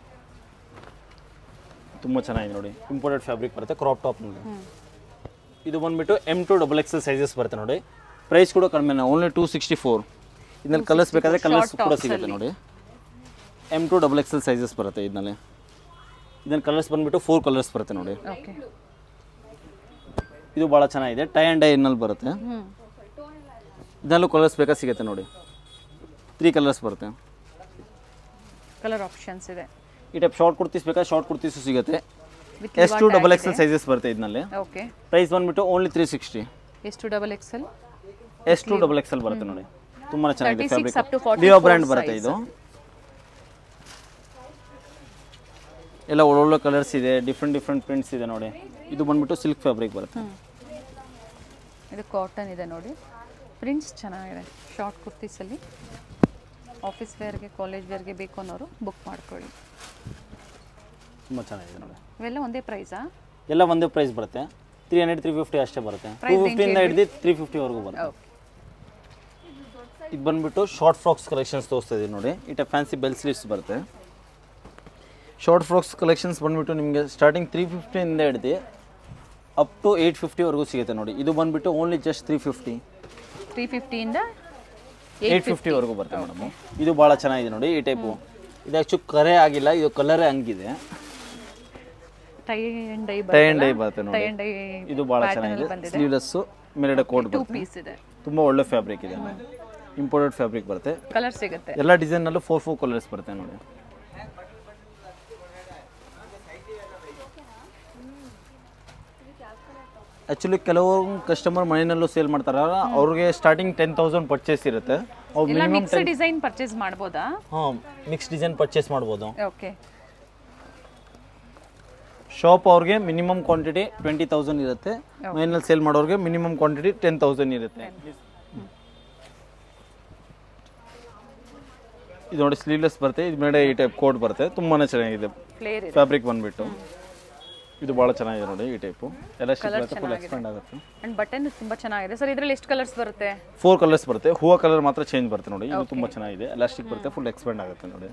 ತುಂಬ ಚೆನ್ನಾಗಿದೆ ನೋಡಿ ಇಂಪೋರ್ಟೆಡ್ ಫ್ಯಾಬ್ರಿಕ್ ಬರುತ್ತೆ ಕ್ರಾಪ್ ಟಾಪ್ನಲ್ಲಿ ಇದು ಬಂದ್ಬಿಟ್ಟು M to double XL sizes ಬರುತ್ತೆ ನೋಡಿ ಪ್ರೈಸ್ ಕೂಡ ಕಡಿಮೆ ಓನ್ಲಿ ಟೂ ಸಿಕ್ಸ್ಟಿ ಫೋರ್ ಇದರಲ್ಲಿ ಕಲರ್ಸ್ ಬೇಕಾದರೆ ಕಲರ್ಸ್ ಕೂಡ ಸಿಗುತ್ತೆ ನೋಡಿ M to double XL sizes ಬರುತ್ತೆ ಇದರಲ್ಲಿ ಇದನ್ನ ಕಲರ್ಸ್ ಬಂದ್ಬಿಟ್ಟು ಫೋರ್ ಕಲರ್ಸ್ ಬರುತ್ತೆ ನೋಡಿ ಓಕೆ ಇದು ಭಾಳ ಚೆನ್ನಾಗಿದೆ ಟೈ ಆ್ಯಂಡ್ ಡೈ ಇನ್ನಲ್ಲಿ ಬರುತ್ತೆ ಹ್ಞೂ ಇದರಲ್ಲೂ ಕಲರ್ಸ್ ಬೇಕಾ ಸಿಗುತ್ತೆ ನೋಡಿ ತ್ರೀ ಕಲರ್ಸ್ ಬರುತ್ತೆ ಕಲರ್ ಆಪ್ಷನ್ಸ್ ಇದೆ ಈ ಟೈಪ್ ಶಾರ್ಟ್ ಕುರ್ತೀಸ್ ಬೇಕಾ ಶಾರ್ಟ್ ಕುರ್ತೀಸು ಸಿಗುತ್ತೆ with S to double XL sizes ಬರುತ್ತೆ ಇದರಲ್ಲಿ ಓಕೆ ಪ್ರೈಸ್ ಬಂದ್ಬಿಟ್ಟು ಓನ್ಲಿ ತ್ರೀ ಸಿಕ್ಸ್ಟಿ ಎಷ್ಟು double XL S to double XL ಬರುತ್ತೆ ನೋಡಿ ತುಂಬಾ ಚೆನ್ನಾಗಿದೆ 36 up to fabric 44 Leo brand ಬರುತ್ತೆ size. ಇದು ಎಲ್ಲ ಒಳ್ಳೊಳ್ಳೆ ಕಲರ್ಸ್ ಇದೆ ಡಿಫ್ರೆಂಟ್ ಡಿಫ್ರೆಂಟ್ ಪ್ರಿಂಟ್ಸ್ ಇದೆ ನೋಡಿ ಇದು ಬಂದ್ಬಿಟ್ಟು ಸಿಲ್ಕ್ ಫ್ಯಾಬ್ರಿಕ್ ಬರುತ್ತೆ ಇದು ಕಾಟನ್ ಇದೆ ನೋಡಿ ಪ್ರಿಂಟ್ಸ್ ಚೆನ್ನಾಗಿದೆ ಶಾರ್ಟ್ ಕುರ್ತೀಸಲ್ಲಿ ಆಫೀಸ್ ವೇರ್ಗೆ ಕಾಲೇಜ್ ವೇರ್ಗೆ ಬೇಕು ಅನ್ನೋರು ಬುಕ್ ಮಾಡ್ಕೊಳ್ಳಿ ತುಂಬ ಚೆನ್ನಾಗಿದೆ ನೋಡಿ ಇವೆಲ್ಲ ಒಂದೇ ಪ್ರೈಸಾ ಎಲ್ಲ ಒಂದೇ ಪ್ರೈಸ್ ಬರುತ್ತೆ ತ್ರೀ ಹಂಡ್ರೆಡ್ ತ್ರೀ ಫಿಫ್ಟಿ ಅಷ್ಟೇ ಬರುತ್ತೆ ಟೂ Price ಫಿಫ್ಟಿಯಿಂದ ಹಿಡಿದು ತ್ರೀ ಫಿಫ್ಟಿವರೆಗೂ ಬರುತ್ತೆ ಓಕೆ ಇದು ಬಂದ್ಬಿಟ್ಟು ಶಾರ್ಟ್ ಫ್ರಾಕ್ಸ್ ಕಲೆಕ್ಷನ್ಸ್ ತೋರಿಸ್ತಾ ಇದೀವಿ ನೋಡಿ ಇಟ ಫ್ಯಾನ್ಸಿ ಬೆಲ್ ಸ್ಲೀವ್ಸ್ ಬರುತ್ತೆ ಶಾರ್ಟ್ ಫ್ರಾಕ್ಸ್ ಕಲೆಕ್ಷನ್ಸ್ ಬಂದ್ಬಿಟ್ಟು ನಿಮಗೆ ಸ್ಟಾರ್ಟಿಂಗ್ ತ್ರೀ ಫಿಫ್ಟಿಯಿಂದ ಹಿಡಿದು ಅಪ್ ಟು ಏಯ್ಟ್ ಫಿಫ್ಟಿವರೆಗೂ ಸಿಗುತ್ತೆ ನೋಡಿ ಇದು ಬಂದ್ಬಿಟ್ಟು only just three fifty three ಫಿಫ್ಟಿಯಿಂದ ಏಯ್ಟ್ ಫಿಫ್ಟಿವರೆಗೂ ಬರುತ್ತೆ ಮೇಡಮ್ ಇದು ಭಾಳ ಚೆನ್ನಾಗಿದೆ ನೋಡಿ ಈ ಟೈಪು ಇದು ಆ್ಯಕ್ಚುಲಿ ಕರೆ ಆಗಿಲ್ಲ ಇದು ಕಲರೇ ಹಂಗಿದೆ tie and dye tie and dye ಬರುತ್ತೆ ಟೈ ನೋಡಿ ಅಂಡ್ ಡೈ ಇದು ಭಾಳ ಚೆನ್ನಾಗಿದೆ ಬಂದಿದೆ ಸ್ಲೀವ್ಲೆಸ್ಸು ಮೇಲ್ಗಡೆ ಕೋಟ್ ಟೂ ಬರುತ್ತೆ ಪೀಸ್ ಇದೆ ತುಂಬ ಒಳ್ಳೆ ಫ್ಯಾಬ್ರಿಕ್ ಇದೆ ಇಂಪೋರ್ಟೆಡ್ ಫ್ಯಾಬ್ರಿಕ್ ಬರುತ್ತೆ ಕಲರ್ ಸಿಗುತ್ತೆ ಎಲ್ಲ ಡಿಸೈನಲ್ಲೂ ಫೋರ್ ಫೋರ್ ಕಲರ್ಸ್ ಬರುತ್ತೆ ನೋಡಿ ಆ್ಯಕ್ಚುಲಿ ಕೆಲವರು ಕಸ್ಟಮರ್ ಮನೆಯಲ್ಲೂ ಸೇಲ್ ಮಾಡ್ತಾರಲ್ಲ ಅವ್ರಿಗೆ ಸ್ಟಾರ್ಟಿಂಗ್ ಟೆನ್ ತೌಸಂಡ್ ಪರ್ಚೇಸ್ ಇರುತ್ತೆ ಅವ್ರು ಇಲ್ಲ ಮಿನಿಮಮ್ ಮಿಕ್ಸ್ ಡಿಸೈನ್ ಪರ್ಚೇಸ್ ಮಾಡ್ಬೋದಾ ಹಾಂ ಮಿಕ್ಸ್ ಡಿಸೈನ್ ಪರ್ಚೇಸ್ ಮಾಡ್ಬೋದು ಓಕೆ ಶಾಪ್ ಅವ್ರಿಗೆ ಮಿನಿಮಮ್ ಕ್ವಾಂಟಿಟಿ ಟ್ವೆಂಟಿ ತೌಸಂಡ್ ಇರುತ್ತೆ ಮನೆಯಲ್ಲಿ ಸೇಲ್ ಮಾಡೋರಿಗೆ ಮಿನಿಮಮ್ ಕ್ವಾಂಟಿಟಿ ಟೆನ್ ತೌಸಂಡ್ ಇರುತ್ತೆ ಇದು ನೋಡಿ ಸ್ಲೀವ್ಲೆಸ್ ಬರುತ್ತೆ ಇದು ಮೇಲೆ ಈ ಟೈಪ್ ಕೋಟ್ ಬರುತ್ತೆ ತುಂಬಾ ಚೆನ್ನಾಗಿದೆ ಫ್ಲೇರ್ ಇದೆ ಫ್ಯಾಬ್ರಿಕ್ ಬಂದ್ಬಿಟ್ಟು ಇದು ಭಾಳ ಚೆನ್ನಾಗಿದೆ ನೋಡಿ ಈ ಟೈಪು ಎಲ್ಲ ಬರುತ್ತೆ ಫುಲ್ ಎಕ್ಸ್ಪೆಂಡ್ ಆಗುತ್ತೆ ಅಂಡ್ ಬಟನ್ ತುಂಬಾ ಚೆನ್ನಾಗಿದೆ ಸರ್ ಇದ್ರಲ್ಲಿ ಎಷ್ಟು ಕಲರ್ಸ್ ಬರುತ್ತೆ ಫೋರ್ ಕಲರ್ಸ್ ಬರುತ್ತೆ ಹೂವು ಕಲರ್ ಮಾತ್ರ ಚೇಂಜ್ ಬರುತ್ತೆ ನೋಡಿ ಇದು ತುಂಬ ಚೆನ್ನಾಗಿದೆ ಎಲಾಸ್ಟಿಕ್ ಬರುತ್ತೆ ಫುಲ್ ಎಕ್ಸ್ಪೆಂಡ್ ಆಗುತ್ತೆ ನೋಡಿ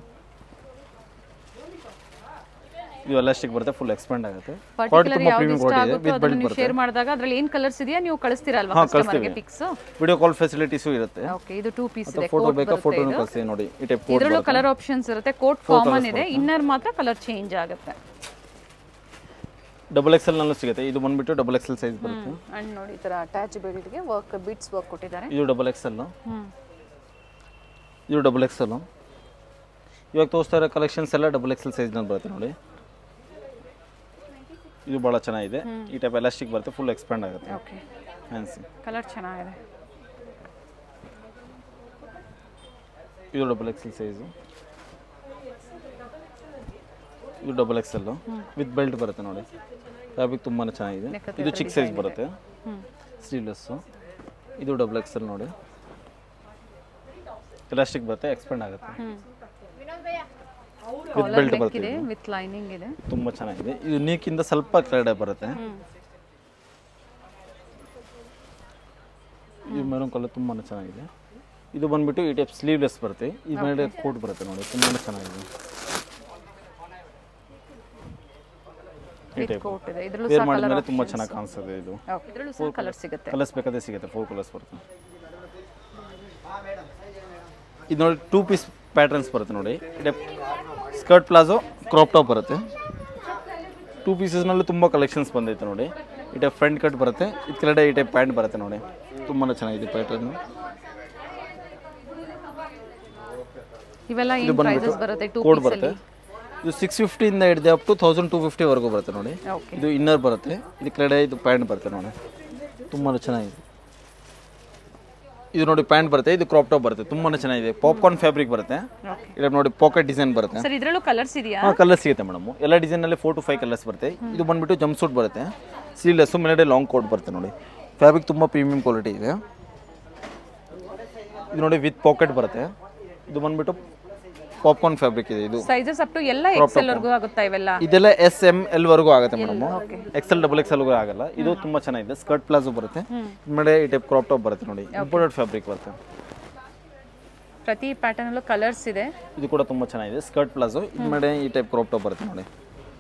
ಇದು ಎಲಾಸ್ಟಿಕ್ ಬರುತ್ತೆ ಫುಲ್ ಎಕ್ಸ್ಪೆಂಡ್ ಆಗುತ್ತೆ ಕ್ವಾಲಿಟಿ ಪರ್ಟಿಕ್ಯುಲರ್ ತುಂಬ ಯಾವ್ದು ಪ್ರೀಮಿಯಂ ಇಷ್ಟ ಕ್ವಾಲಿಟಿ ಇದೆ ಆಗುತ್ತೋ ವಿತ್ ಅದನ್ನ ಬೆಲ್ಟ್ ನೀವು ಬರುತ್ತೆ ಶೇರ್ ಮಾಡಿದಾಗ ಅದ್ರಲ್ಲಿ ಏನ್ ಕಲರ್ಸ್ ಇದೆಯಾ ನೀವು ಕಳಿಸ್ತೀರಲ್ವಾ ಹಾ, ಕಸ್ಟಮರ್ಗೆ ಕಳಿಸ್ತೀವಿ. ಪಿಕ್ಸ್ ವಿಡಿಯೋ ಕಾಲ್ ಫೆಸಿಲಿಟೀಸು ಇರುತ್ತೆ ಓಕೆ ಇದು ಟೂ ಪೀಸ್ ಅಥವಾ ಇದೆ ಫೋಟೋ ಕೋಟ್ ಬೇಕಾ ಬರುತ್ತೆ ಫೋಟೋನು ಇದು ಕಳಿಸಿ ನೋಡಿ ಈ ಟೈಪ್ ಕೋಟ್ ಇದರಲ್ಲೂ ಕಲರ್ ಆಪ್ಷನ್ಸ್ ಇರುತ್ತೆ ಕೋಟ್ ಕಾಮನ್ ಇದೆ ಇನ್ನರ್ ಮಾತ್ರ ಕಲರ್ ಚೇಂಜ್ ಆಗುತ್ತೆ ಡಬಲ್ ಎಕ್ಸೆಲ್ ನಲ್ಲೂ ಸಿಗುತ್ತೆ ಇದು ಬಂದ್ಬಿಟ್ಟು ಡಬಲ್ ಎಕ್ಸೆಲ್ ಸೈಜ್ ಬರುತ್ತೆ ಅಂಡ್ ನೋಡಿ ಈ ತರ ಅಟ್ಯಾಚ್ ಬೆಲ್ಟ್ಗೆ ವರ್ಕ್ ಬಿಟ್ಸ್ ವರ್ಕ್ ಕೊಟ್ಟಿದ್ದಾರೆ ಇದು ಡಬಲ್ ಎಕ್ಸೆಲ್ ಹ್ಮ್ ಇದು ಡಬಲ್ ಎಕ್ಸೆಲ್ ಇವಾಗ ತೋರಿಸ್ತಾ ಇರೋ ಕಲೆಕ್ಷನ್ಸ್ ಎಲ್ಲ ಡಬಲ್ ಎಕ್ಸೆಲ್ ಸೈಜ್ನಲ್ಲಿ ಬರುತ್ತೆ ನೋಡಿ ಇದು ಭಾಳ ಚೆನ್ನಾಗಿದೆ ಈ ಟೈಪ್ ಎಲಾಸ್ಟಿಕ್ ಬರುತ್ತೆ ಫುಲ್ ಎಕ್ಸ್ಪ್ಯಾಂಡ್ ಆಗುತ್ತೆ ಓಕೆ ಫ್ಯಾನ್ಸಿ ಕಲರ್ ಚೆನ್ನಾಗಿದೆ ಇದು ಡಬಲ್ ಎಕ್ಸೆಲ್ ಸೈಜು ಇದು ಡಬಲ್ ಎಕ್ಸೆಲ್ ವಿತ್ ಬೆಲ್ಟ್ ಬರುತ್ತೆ ನೋಡಿ ಫ್ಯಾಬ್ರಿಕ್ ತುಂಬಾ ಚೆನ್ನಾಗಿದೆ ನೆಕ್ ಹತ್ರ ಇದು ಚಿಕ್ಕ ಸೈಜ್ ಬರುತ್ತೆ ಹ್ಮ್ ಸ್ಲೀವ್ಲೆಸ್ಸು ಇದು ಡಬಲ್ ಎಕ್ಸೆಲ್ ನೋಡಿ ಎಲಾಸ್ಟಿಕ್ ಬರುತ್ತೆ ಎಕ್ಸ್ಪೆಂಡ್ ಆಗುತ್ತೆ ಹ್ಮ್ ವಿತ್ ಬೆಲ್ಟ್ ನೆಕ್ ಬರುತ್ತೆ ಇದೆ ವಿತ್ ಲೈನಿಂಗ್ ಇದೆ ತುಂಬ ಚೆನ್ನಾಗಿದೆ ಇದು ನೀಕಿಂದ ಸ್ವಲ್ಪ ಕೆಳಗಡೆ ಬರುತ್ತೆ ಹ್ಮ್ ಈ ಮೆರೂನ್ ಕಲರ್ ತುಂಬಾ ಚೆನ್ನಾಗಿದೆ ಇದು ಬಂದ್ಬಿಟ್ಟು ಈ ಟೈಪ್ ಸ್ಲೀವ್ಲೆಸ್ ಬರುತ್ತೆ ಈ ಮೇಲೆ ಕೋಟ್ ಬರುತ್ತೆ ನೋಡಿ ತುಂಬಾ ಚೆನ್ನಾಗಿದೆ ಈ ವಿತ್ ಟೈಪ್ ಕೋಟ್ ಇದೆ ಇದ್ರಲ್ಲೂ ವೇರ್ ಸಹ ಕಲರ್ ಮಾಡಿದ್ಮೇಲೆ ತುಂಬ ಚೆನ್ನಾಗಿ ಕಾಣಿಸ್ತದೆ ಇದು ಓಕೆ ಇದ್ರಲ್ಲೂ ಸಹ ಕಲರ್ ಸಿಗುತ್ತೆ ಕಲರ್ಸ್ ಬೇಕಾದ್ರೆ ಸಿಗುತ್ತೆ ಫೋರ್ ಕಲರ್ಸ್ ಬರುತ್ತೆ ಇದು ನೋಡಿ ಟೂ ಪೀಸ್ ಪ್ಯಾಟರ್ನ್ಸ್ ಬರುತ್ತೆ ನೋಡಿ ಸ್ಕರ್ಟ್ ಪ್ಲಾಜೋ ಕ್ರಾಪ್ ಟಾಪ್ ಬರುತ್ತೆ ಟೂ ಪೀಸಸ್ನಲ್ಲೂ ತುಂಬ ಕಲೆಕ್ಷನ್ಸ್ ಬಂದೈತೆ ನೋಡಿ ಈ ಟೈಪ್ ಫ್ರಂಟ್ ಕಟ್ ಬರುತ್ತೆ ಇದು ಕೆಳಗಡೆ ಈ ಟೈಪ್ ಪ್ಯಾಂಟ್ ಬರುತ್ತೆ ನೋಡಿ ತುಂಬಾ ಚೆನ್ನಾಗಿದೆ ಪ್ಯಾಟರ್ನ್ ಇವೆಲ್ಲ ಇದು ಏನ್ ಬಂದ್ಬಿಟ್ಟು ಪ್ರೈಸಸ್ ಬರುತ್ತೆ ಟೂ ಕೋಡ್ ಪೀಸ್ ಬರುತ್ತೆ ಇದು ಸಿಕ್ಸ್ ಫಿಫ್ಟಿಯಿಂದ ಹಿಡಿದು ಅಪ್ ಟು ತೌಸಂಡ್ ಟೂ ಫಿಫ್ಟಿವರೆಗೂ ಬರುತ್ತೆ ನೋಡಿ ಓಕೆ ಇದು ಇನ್ನರ್ ಬರುತ್ತೆ ಇದು ಕೆಳಗಡೆ ಇದು ಪ್ಯಾಂಟ್ ಬರುತ್ತೆ ನೋಡಿ ತುಂಬಾ ಚೆನ್ನಾಗಿದೆ ಇದು ನೋಡಿ ಪ್ಯಾಂಟ್ ಬರುತ್ತೆ ಇದು ಕ್ರಾಪ್ ಟಾಪ್ ಬರುತ್ತೆ ತುಂಬಾ ಚೆನ್ನಾಗಿದೆ ಪಾಪ್ಕಾರ್ನ್ ಫ್ಯಾಬ್ರಿಕ್ ಬರುತ್ತೆ ಓಕೆ ಇಲ್ಲಿ ನೋಡಿ ಪಾಕೆಟ್ ಡಿಸೈನ್ ಬರುತ್ತೆ ಸರ್ ಇದ್ರಲ್ಲೂ ಕಲರ್ಸ್ ಇದೆಯಾ ಹಾಂ ಕಲರ್ ಸಿಗುತ್ತೆ ಮೇಡಮ್ ಎಲ್ಲ ಡಿಸೈನಲ್ಲಿ ಫೋರ್ ಟು ಫೈವ್ ಕಲರ್ಸ್ ಬರುತ್ತೆ ಇದು ಬಂದ್ಬಿಟ್ಟು ಜಂಪ್ ಸೂಟ್ ಬರುತ್ತೆ ಸ್ಲೀವ್ಲೆಸ್ಸು ಮೇಲ್ಗಡೆ ಲಾಂಗ್ ಕೋಟ್ ಬರುತ್ತೆ ನೋಡಿ ಫ್ಯಾಬ್ರಿಕ್ ತುಂಬ ಪ್ರೀಮಿಯಂ ಕ್ವಾಲಿಟಿ ಇದೆ ಇದು ನೋಡಿ ವಿತ್ ಪಾಕೆಟ್ ಬರುತ್ತೆ ಇದು ಬಂದ್ಬಿಟ್ಟು ಪಾಪ್ಕಾರ್ನ್ ಫ್ಯಾಬ್ರಿಕ್ ಇದೆ ಇದು ಸೈಜಸ್ ಅಪ್ ಟು ಎಲ್ಲ ಎಕ್ಸೆಲ್ ವರ್ಗೂ ಆಗುತ್ತಾ ಇವೆಲ್ಲ ಇದೆಲ್ಲ ಎಸ್ ಎಮ್ ಎಲ್ ವರೆಗೂ ಆಗುತ್ತೆ madam okay XL double XL ಆಗಲ್ಲ ಇದು ತುಂಬಾ ಚೆನ್ನಾಗಿದೆ ಸ್ಕರ್ಟ್ ಪ್ಲಾಜೋ ಬರುತ್ತೆ ಮೇಲೆ ಈ ಟೈಪ್ ಕ್ರಾಪ್ ಟಾಪ್ ಬರುತ್ತೆ ನೋಡಿ ಇಂಪೋರ್ಟೆಡ್ ಫ್ಯಾಬ್ರಿಕ್ ಬರುತ್ತೆ ಪ್ರತಿ ಪ್ಯಾಟರ್ನ್ ಅಲ್ಲೂ ಕಲರ್ಸ್ ಇದೆ ಇದು ಕೂಡ ತುಂಬಾ ಚೆನ್ನಾಗಿದೆ ಸ್ಕರ್ಟ್ ಪ್ಲಾಜೋ ಇದು ಮೇಲೆ ಈ ಟೈಪ್ ಕ್ರಾಪ್ ಟಾಪ್ ಬರುತ್ತೆ ನೋಡಿ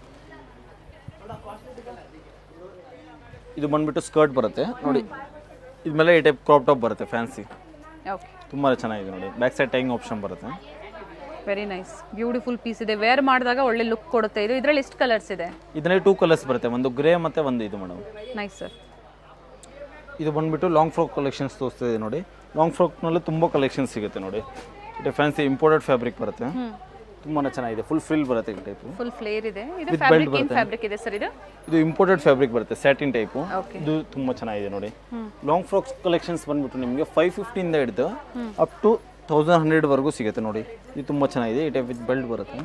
ಇದು ಬಂದ್ಬಿಟ್ಟು ಸ್ಕರ್ಟ್ ಬರುತ್ತೆ ನೋಡಿ ಇದ್ಮೇಲೆ ಈ ಟೈಪ್ ಕ್ರಾಪ್ ಟಾಪ್ ಬರುತ್ತೆ ಫ್ಯಾನ್ಸಿ ಓಕೆ ತುಂಬಾ ಚೆನ್ನಾಗಿದೆ ನೋಡಿ ಬ್ಯಾಕ್ ಸೈಡ್ ಟೈಂಗ್ ಆಪ್ಷನ್ ಬರುತ್ತೆ ವೆರಿ ನೈಸ್ ಬ್ಯೂಟಿಫುಲ್ ಪೀಸ್ ಇದೆ ವೇರ್ ಮಾಡಿದಾಗ ಒಳ್ಳೆ ಲುಕ್ ಕೊಡುತ್ತೆ ಇದು ಇದರಲ್ಲಿ ಎಷ್ಟು ಕಲರ್ಸ್ ಇದೆ ಇದರಲ್ಲಿ ಟೂ ಕಲರ್ಸ್ ಬರುತ್ತೆ ಒಂದು ಗ್ರೇ ಮತ್ತು ಒಂದು ಇದು ಮೇಡಮ್ ನೈಸ್ ಸರ್ ಇದು ಬಂದ್ಬಿಟ್ಟು ಲಾಂಗ್ ಫ್ರಾಕ್ ಕಲೆಕ್ಷನ್ಸ್ ತೋರಿಸ್ತಾ ಇದೆ ನೋಡಿ ಲಾಂಗ್ ಫ್ರಾಕ್ನಲ್ಲಿ ತುಂಬ ಕಲೆಕ್ಷನ್ ಸಿಗುತ್ತೆ ನೋಡಿ ಇದು ಫ್ಯಾನ್ಸಿ ಇಂಪೋರ್ಟೆಡ್ ಫ್ಯಾಬ್ರಿಕ್ ಬರುತ್ತೆ ತುಂಬಾ ಚೆನ್ನಾಗಿದೆ ಫುಲ್ ಫ್ರಿಲ್ ಬರುತ್ತೆ ಈ ಟೈಪು ಫುಲ್ ಫ್ಲೇರ್ ಇದೆ ಇದು With ಫ್ಯಾಬ್ರಿಕ್ belt ಏನು ಬರುತ್ತೆ. ಫ್ಯಾಬ್ರಿಕ್ ಇದೆ ಸರ್ ಇದು ಇದು ಇಂಪೋರ್ಟೆಡ್ ಫ್ಯಾಬ್ರಿಕ್ ಬರುತ್ತೆ ಸ್ಯಾಟಿನ್ ಟೈಪು ಓಕೆ ಇದು ತುಂಬ ಚೆನ್ನಾಗಿದೆ ನೋಡಿ ಲಾಂಗ್ ಫ್ರಾಕ್ಸ್ ಕಲೆಕ್ಷನ್ಸ್ ಬಂದ್ಬಿಟ್ಟು ನಿಮಗೆ ಫೈವ್ ಫಿಫ್ಟಿಯಿಂದ ಹಿಡಿದು ಅಪ್ ಟು ತೌಸಂಡ್ ಹಂಡ್ರೆಡ್ವರೆಗೂ ಸಿಗುತ್ತೆ ನೋಡಿ ಇದು ತುಂಬ ಚೆನ್ನಾಗಿದೆ ಈ ಟೈಪ್ ವಿತ್ ಬೆಲ್ಟ್ ಬರುತ್ತೆ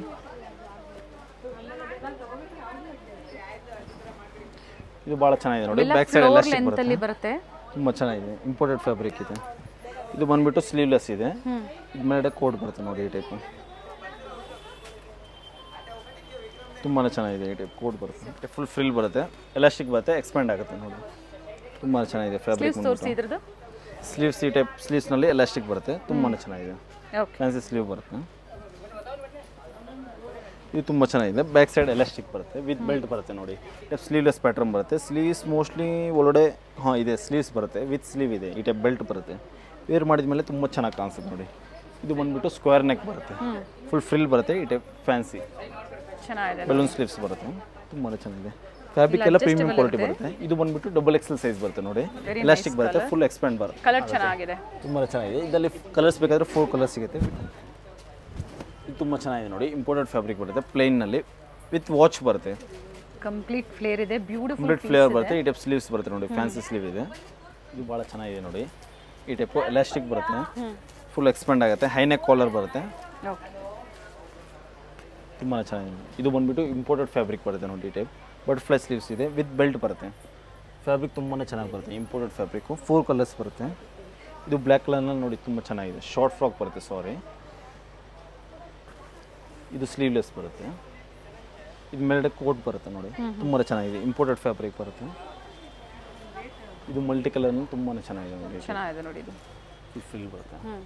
ಇದು ಭಾಳ ಚೆನ್ನಾಗಿದೆ ನೋಡಿ back side floor elastic length ಬರುತ್ತೆ ಅಲ್ಲಿ ಬರುತ್ತೆ ತುಂಬ ಚೆನ್ನಾಗಿದೆ ಇಂಪೋರ್ಟೆಡ್ ಫ್ಯಾಬ್ರಿಕ್ ಇದೆ ಇದು ಬಂದ್ಬಿಟ್ಟು ಸ್ಲೀವ್ಲೆಸ್ ಇದೆ ಹ್ಮ್ ಇದು ಮೇಲೆ ಕೋಟ್ ಬರುತ್ತೆ ನೋಡಿ ಈ ಟೈಪು ತುಂಬಾ ಚೆನ್ನಾಗಿದೆ ಈ ಟೈಪ್ ಕೋಟ್ ಬರುತ್ತೆ ಫುಲ್ ಫ್ರಿಲ್ ಬರುತ್ತೆ ಎಲಾಸ್ಟಿಕ್ ಬರುತ್ತೆ ಎಕ್ಸ್ಪ್ಯಾಂಡ್ ಆಗುತ್ತೆ ನೋಡಿ ತುಂಬಾ ಚೆನ್ನಾಗಿದೆ ಫ್ಯಾಬ್ರಿಕ್ ಸ್ಲೀವ್ಸ್ ತೋರಿಸಿ ಇದ್ರದ್ದು ಸ್ಲೀವ್ಸ್ ಈ ಟೈಪ್ ಸ್ಲೀವ್ಸ್ನಲ್ಲಿ ಎಲಾಸ್ಟಿಕ್ ಬರುತ್ತೆ ತುಂಬಾ ಚೆನ್ನಾಗಿದೆ ಓಕೆ ಫ್ಯಾನ್ಸಿ ಸ್ಲೀವ್ ಬರುತ್ತೆ ಇದು ತುಂಬ ಚೆನ್ನಾಗಿದೆ ಬ್ಯಾಕ್ ಸೈಡ್ ಎಲಾಸ್ಟಿಕ್ ಬರುತ್ತೆ ವಿತ್ ಬೆಲ್ಟ್ ಬರುತ್ತೆ ನೋಡಿ ಟೈಪ್ ಸ್ಲೀವ್ಲೆಸ್ ಪ್ಯಾಟ್ರನ್ ಬರುತ್ತೆ ಸ್ಲೀವ್ಸ್ ಮೋಸ್ಟ್ಲಿ ಒಳಗಡೆ ಹಾಂ ಇದೆ ಸ್ಲೀವ್ಸ್ ಬರುತ್ತೆ ವಿತ್ ಸ್ಲೀವ್ ಇದೆ ಈ ಟೈಪ್ ಬೆಲ್ಟ್ ಬರುತ್ತೆ ವೇರ್ ಮಾಡಿದ ಮೇಲೆ ತುಂಬ ಚೆನ್ನಾಗಿ ಕಾಣಿಸುತ್ತೆ ನೋಡಿ ಇದು ಬಂದ್ಬಿಟ್ಟು ಸ್ಕ್ವೇರ್ ನೆಕ್ ಬರುತ್ತೆ ಫುಲ್ ಫ್ರಿಲ್ ಬರುತ್ತೆ ಈ ಟೈಪ್ ಫ್ಯಾನ್ಸಿ ಚೆನ್ನಾಗಿದೆ ಬಲೂನ್ ಸ್ಲೀವ್ಸ್ ಬರುತ್ತೆ ತುಂಬಾ ಚೆನ್ನಾಗಿದೆ ಫ್ಯಾಬ್ರಿಕ್ ಎಲ್ಲ ಪ್ರೀಮಿಯಂ ಕ್ವಾಲಿಟಿ ಬರುತ್ತೆ ಇದು ಬಂದ್ಬಿಟ್ಟು ಡಬಲ್ ಎಕ್ಸೆಲ್ ಸೈಜ್ ಬರುತ್ತೆ ನೋಡಿ ಎಲಾಸ್ಟಿಕ್ ಬರುತ್ತೆ ಫುಲ್ ಎಕ್ಸ್ಪ್ಯಾಂಡ್ ಬರುತ್ತೆ ಕಲರ್ ಚೆನ್ನಾಗಿದೆ ತುಂಬ ಚೆನ್ನಾಗಿದೆ ಇದರಲ್ಲಿ ಕಲರ್ಸ್ ಬೇಕಾದರೆ ಫೋರ್ ಕಲರ್ಸ್ ಸಿಗುತ್ತೆ ಇದು ತುಂಬ ಚೆನ್ನಾಗಿದೆ ನೋಡಿ ಇಂಪೋರ್ಟೆಡ್ ಫ್ಯಾಬ್ರಿಕ್ ಬರುತ್ತೆ ಪ್ಲೇನ್ನಲ್ಲಿ ವಿತ್ ವಾಚ್ ಬರುತ್ತೆ ಕಂಪ್ಲೀಟ್ ಫ್ಲೇರ್ ಇದೆ ಬ್ಯೂಟಿಫುಲ್ ಕಂಪ್ಲೀಟ್ ಫ್ಲೇವರ್ ಬರುತ್ತೆ ಈ ಟೈಪ್ ಸ್ಲೀವ್ಸ್ ಬರುತ್ತೆ ನೋಡಿ ಫ್ಯಾನ್ಸಿ ಸ್ಲೀವ್ ಇದೆ ಇದು ಭಾಳ ಚೆನ್ನಾಗಿದೆ ನೋಡಿ ಈ ಟೈಪು ಎಲಾಸ್ಟಿಕ್ ಬರುತ್ತೆ ಫುಲ್ ಎಕ್ಸ್ಪ್ಯಾಂಡ್ ಆಗುತ್ತೆ ಹೈನೆಕ್ ಕಾಲರ್ ಬರುತ್ತೆ ಓಕೆ ತುಂಬ ಚೆನ್ನಾಗಿದೆ ಇದು ಬಂದ್ಬಿಟ್ಟು ಇಂಪೋರ್ಟೆಡ್ ಫ್ಯಾಬ್ರಿಕ್ ಬರುತ್ತೆ ನೋಡಿ ಈ ಟೈಪ್ ಬಟರ್ಫ್ಲೈ ಸ್ಲೀವ್ಸ್ ಇದೆ ವಿತ್ ಬೆಲ್ಟ್ ಬರುತ್ತೆ ಫ್ಯಾಬ್ರಿಕ್ ತುಂಬಾ ಚೆನ್ನಾಗಿ ಬರುತ್ತೆ ಇಂಪೋರ್ಟೆಡ್ ಫ್ಯಾಬ್ರಿಕ್ಕು ಫೋರ್ ಕಲರ್ಸ್ ಬರುತ್ತೆ ಇದು ಬ್ಲ್ಯಾಕ್ ಕಲರ್ನಲ್ಲಿ ನೋಡಿ ತುಂಬ ಚೆನ್ನಾಗಿದೆ ಶಾರ್ಟ್ ಫ್ರಾಕ್ ಬರುತ್ತೆ ಸಾರಿ ಇದು ಸ್ಲೀವ್ಲೆಸ್ ಬರುತ್ತೆ ಇದು ಮೇಲ್ಗಡೆ ಕೋಟ್ ಬರುತ್ತೆ ನೋಡಿ ತುಂಬ ಚೆನ್ನಾಗಿದೆ ಇಂಪೋರ್ಟೆಡ್ ಫ್ಯಾಬ್ರಿಕ್ ಬರುತ್ತೆ ಇದು ಮಲ್ಟಿ ಕಲರ್ ತುಂಬಾ ಚೆನ್ನಾಗಿದೆ ನೋಡಿ ಚೆನ್ನಾಗಿದೆ ನೋಡಿ ಇದು ಫಿಲ್ ಬರುತ್ತೆ ಹ್ಮ್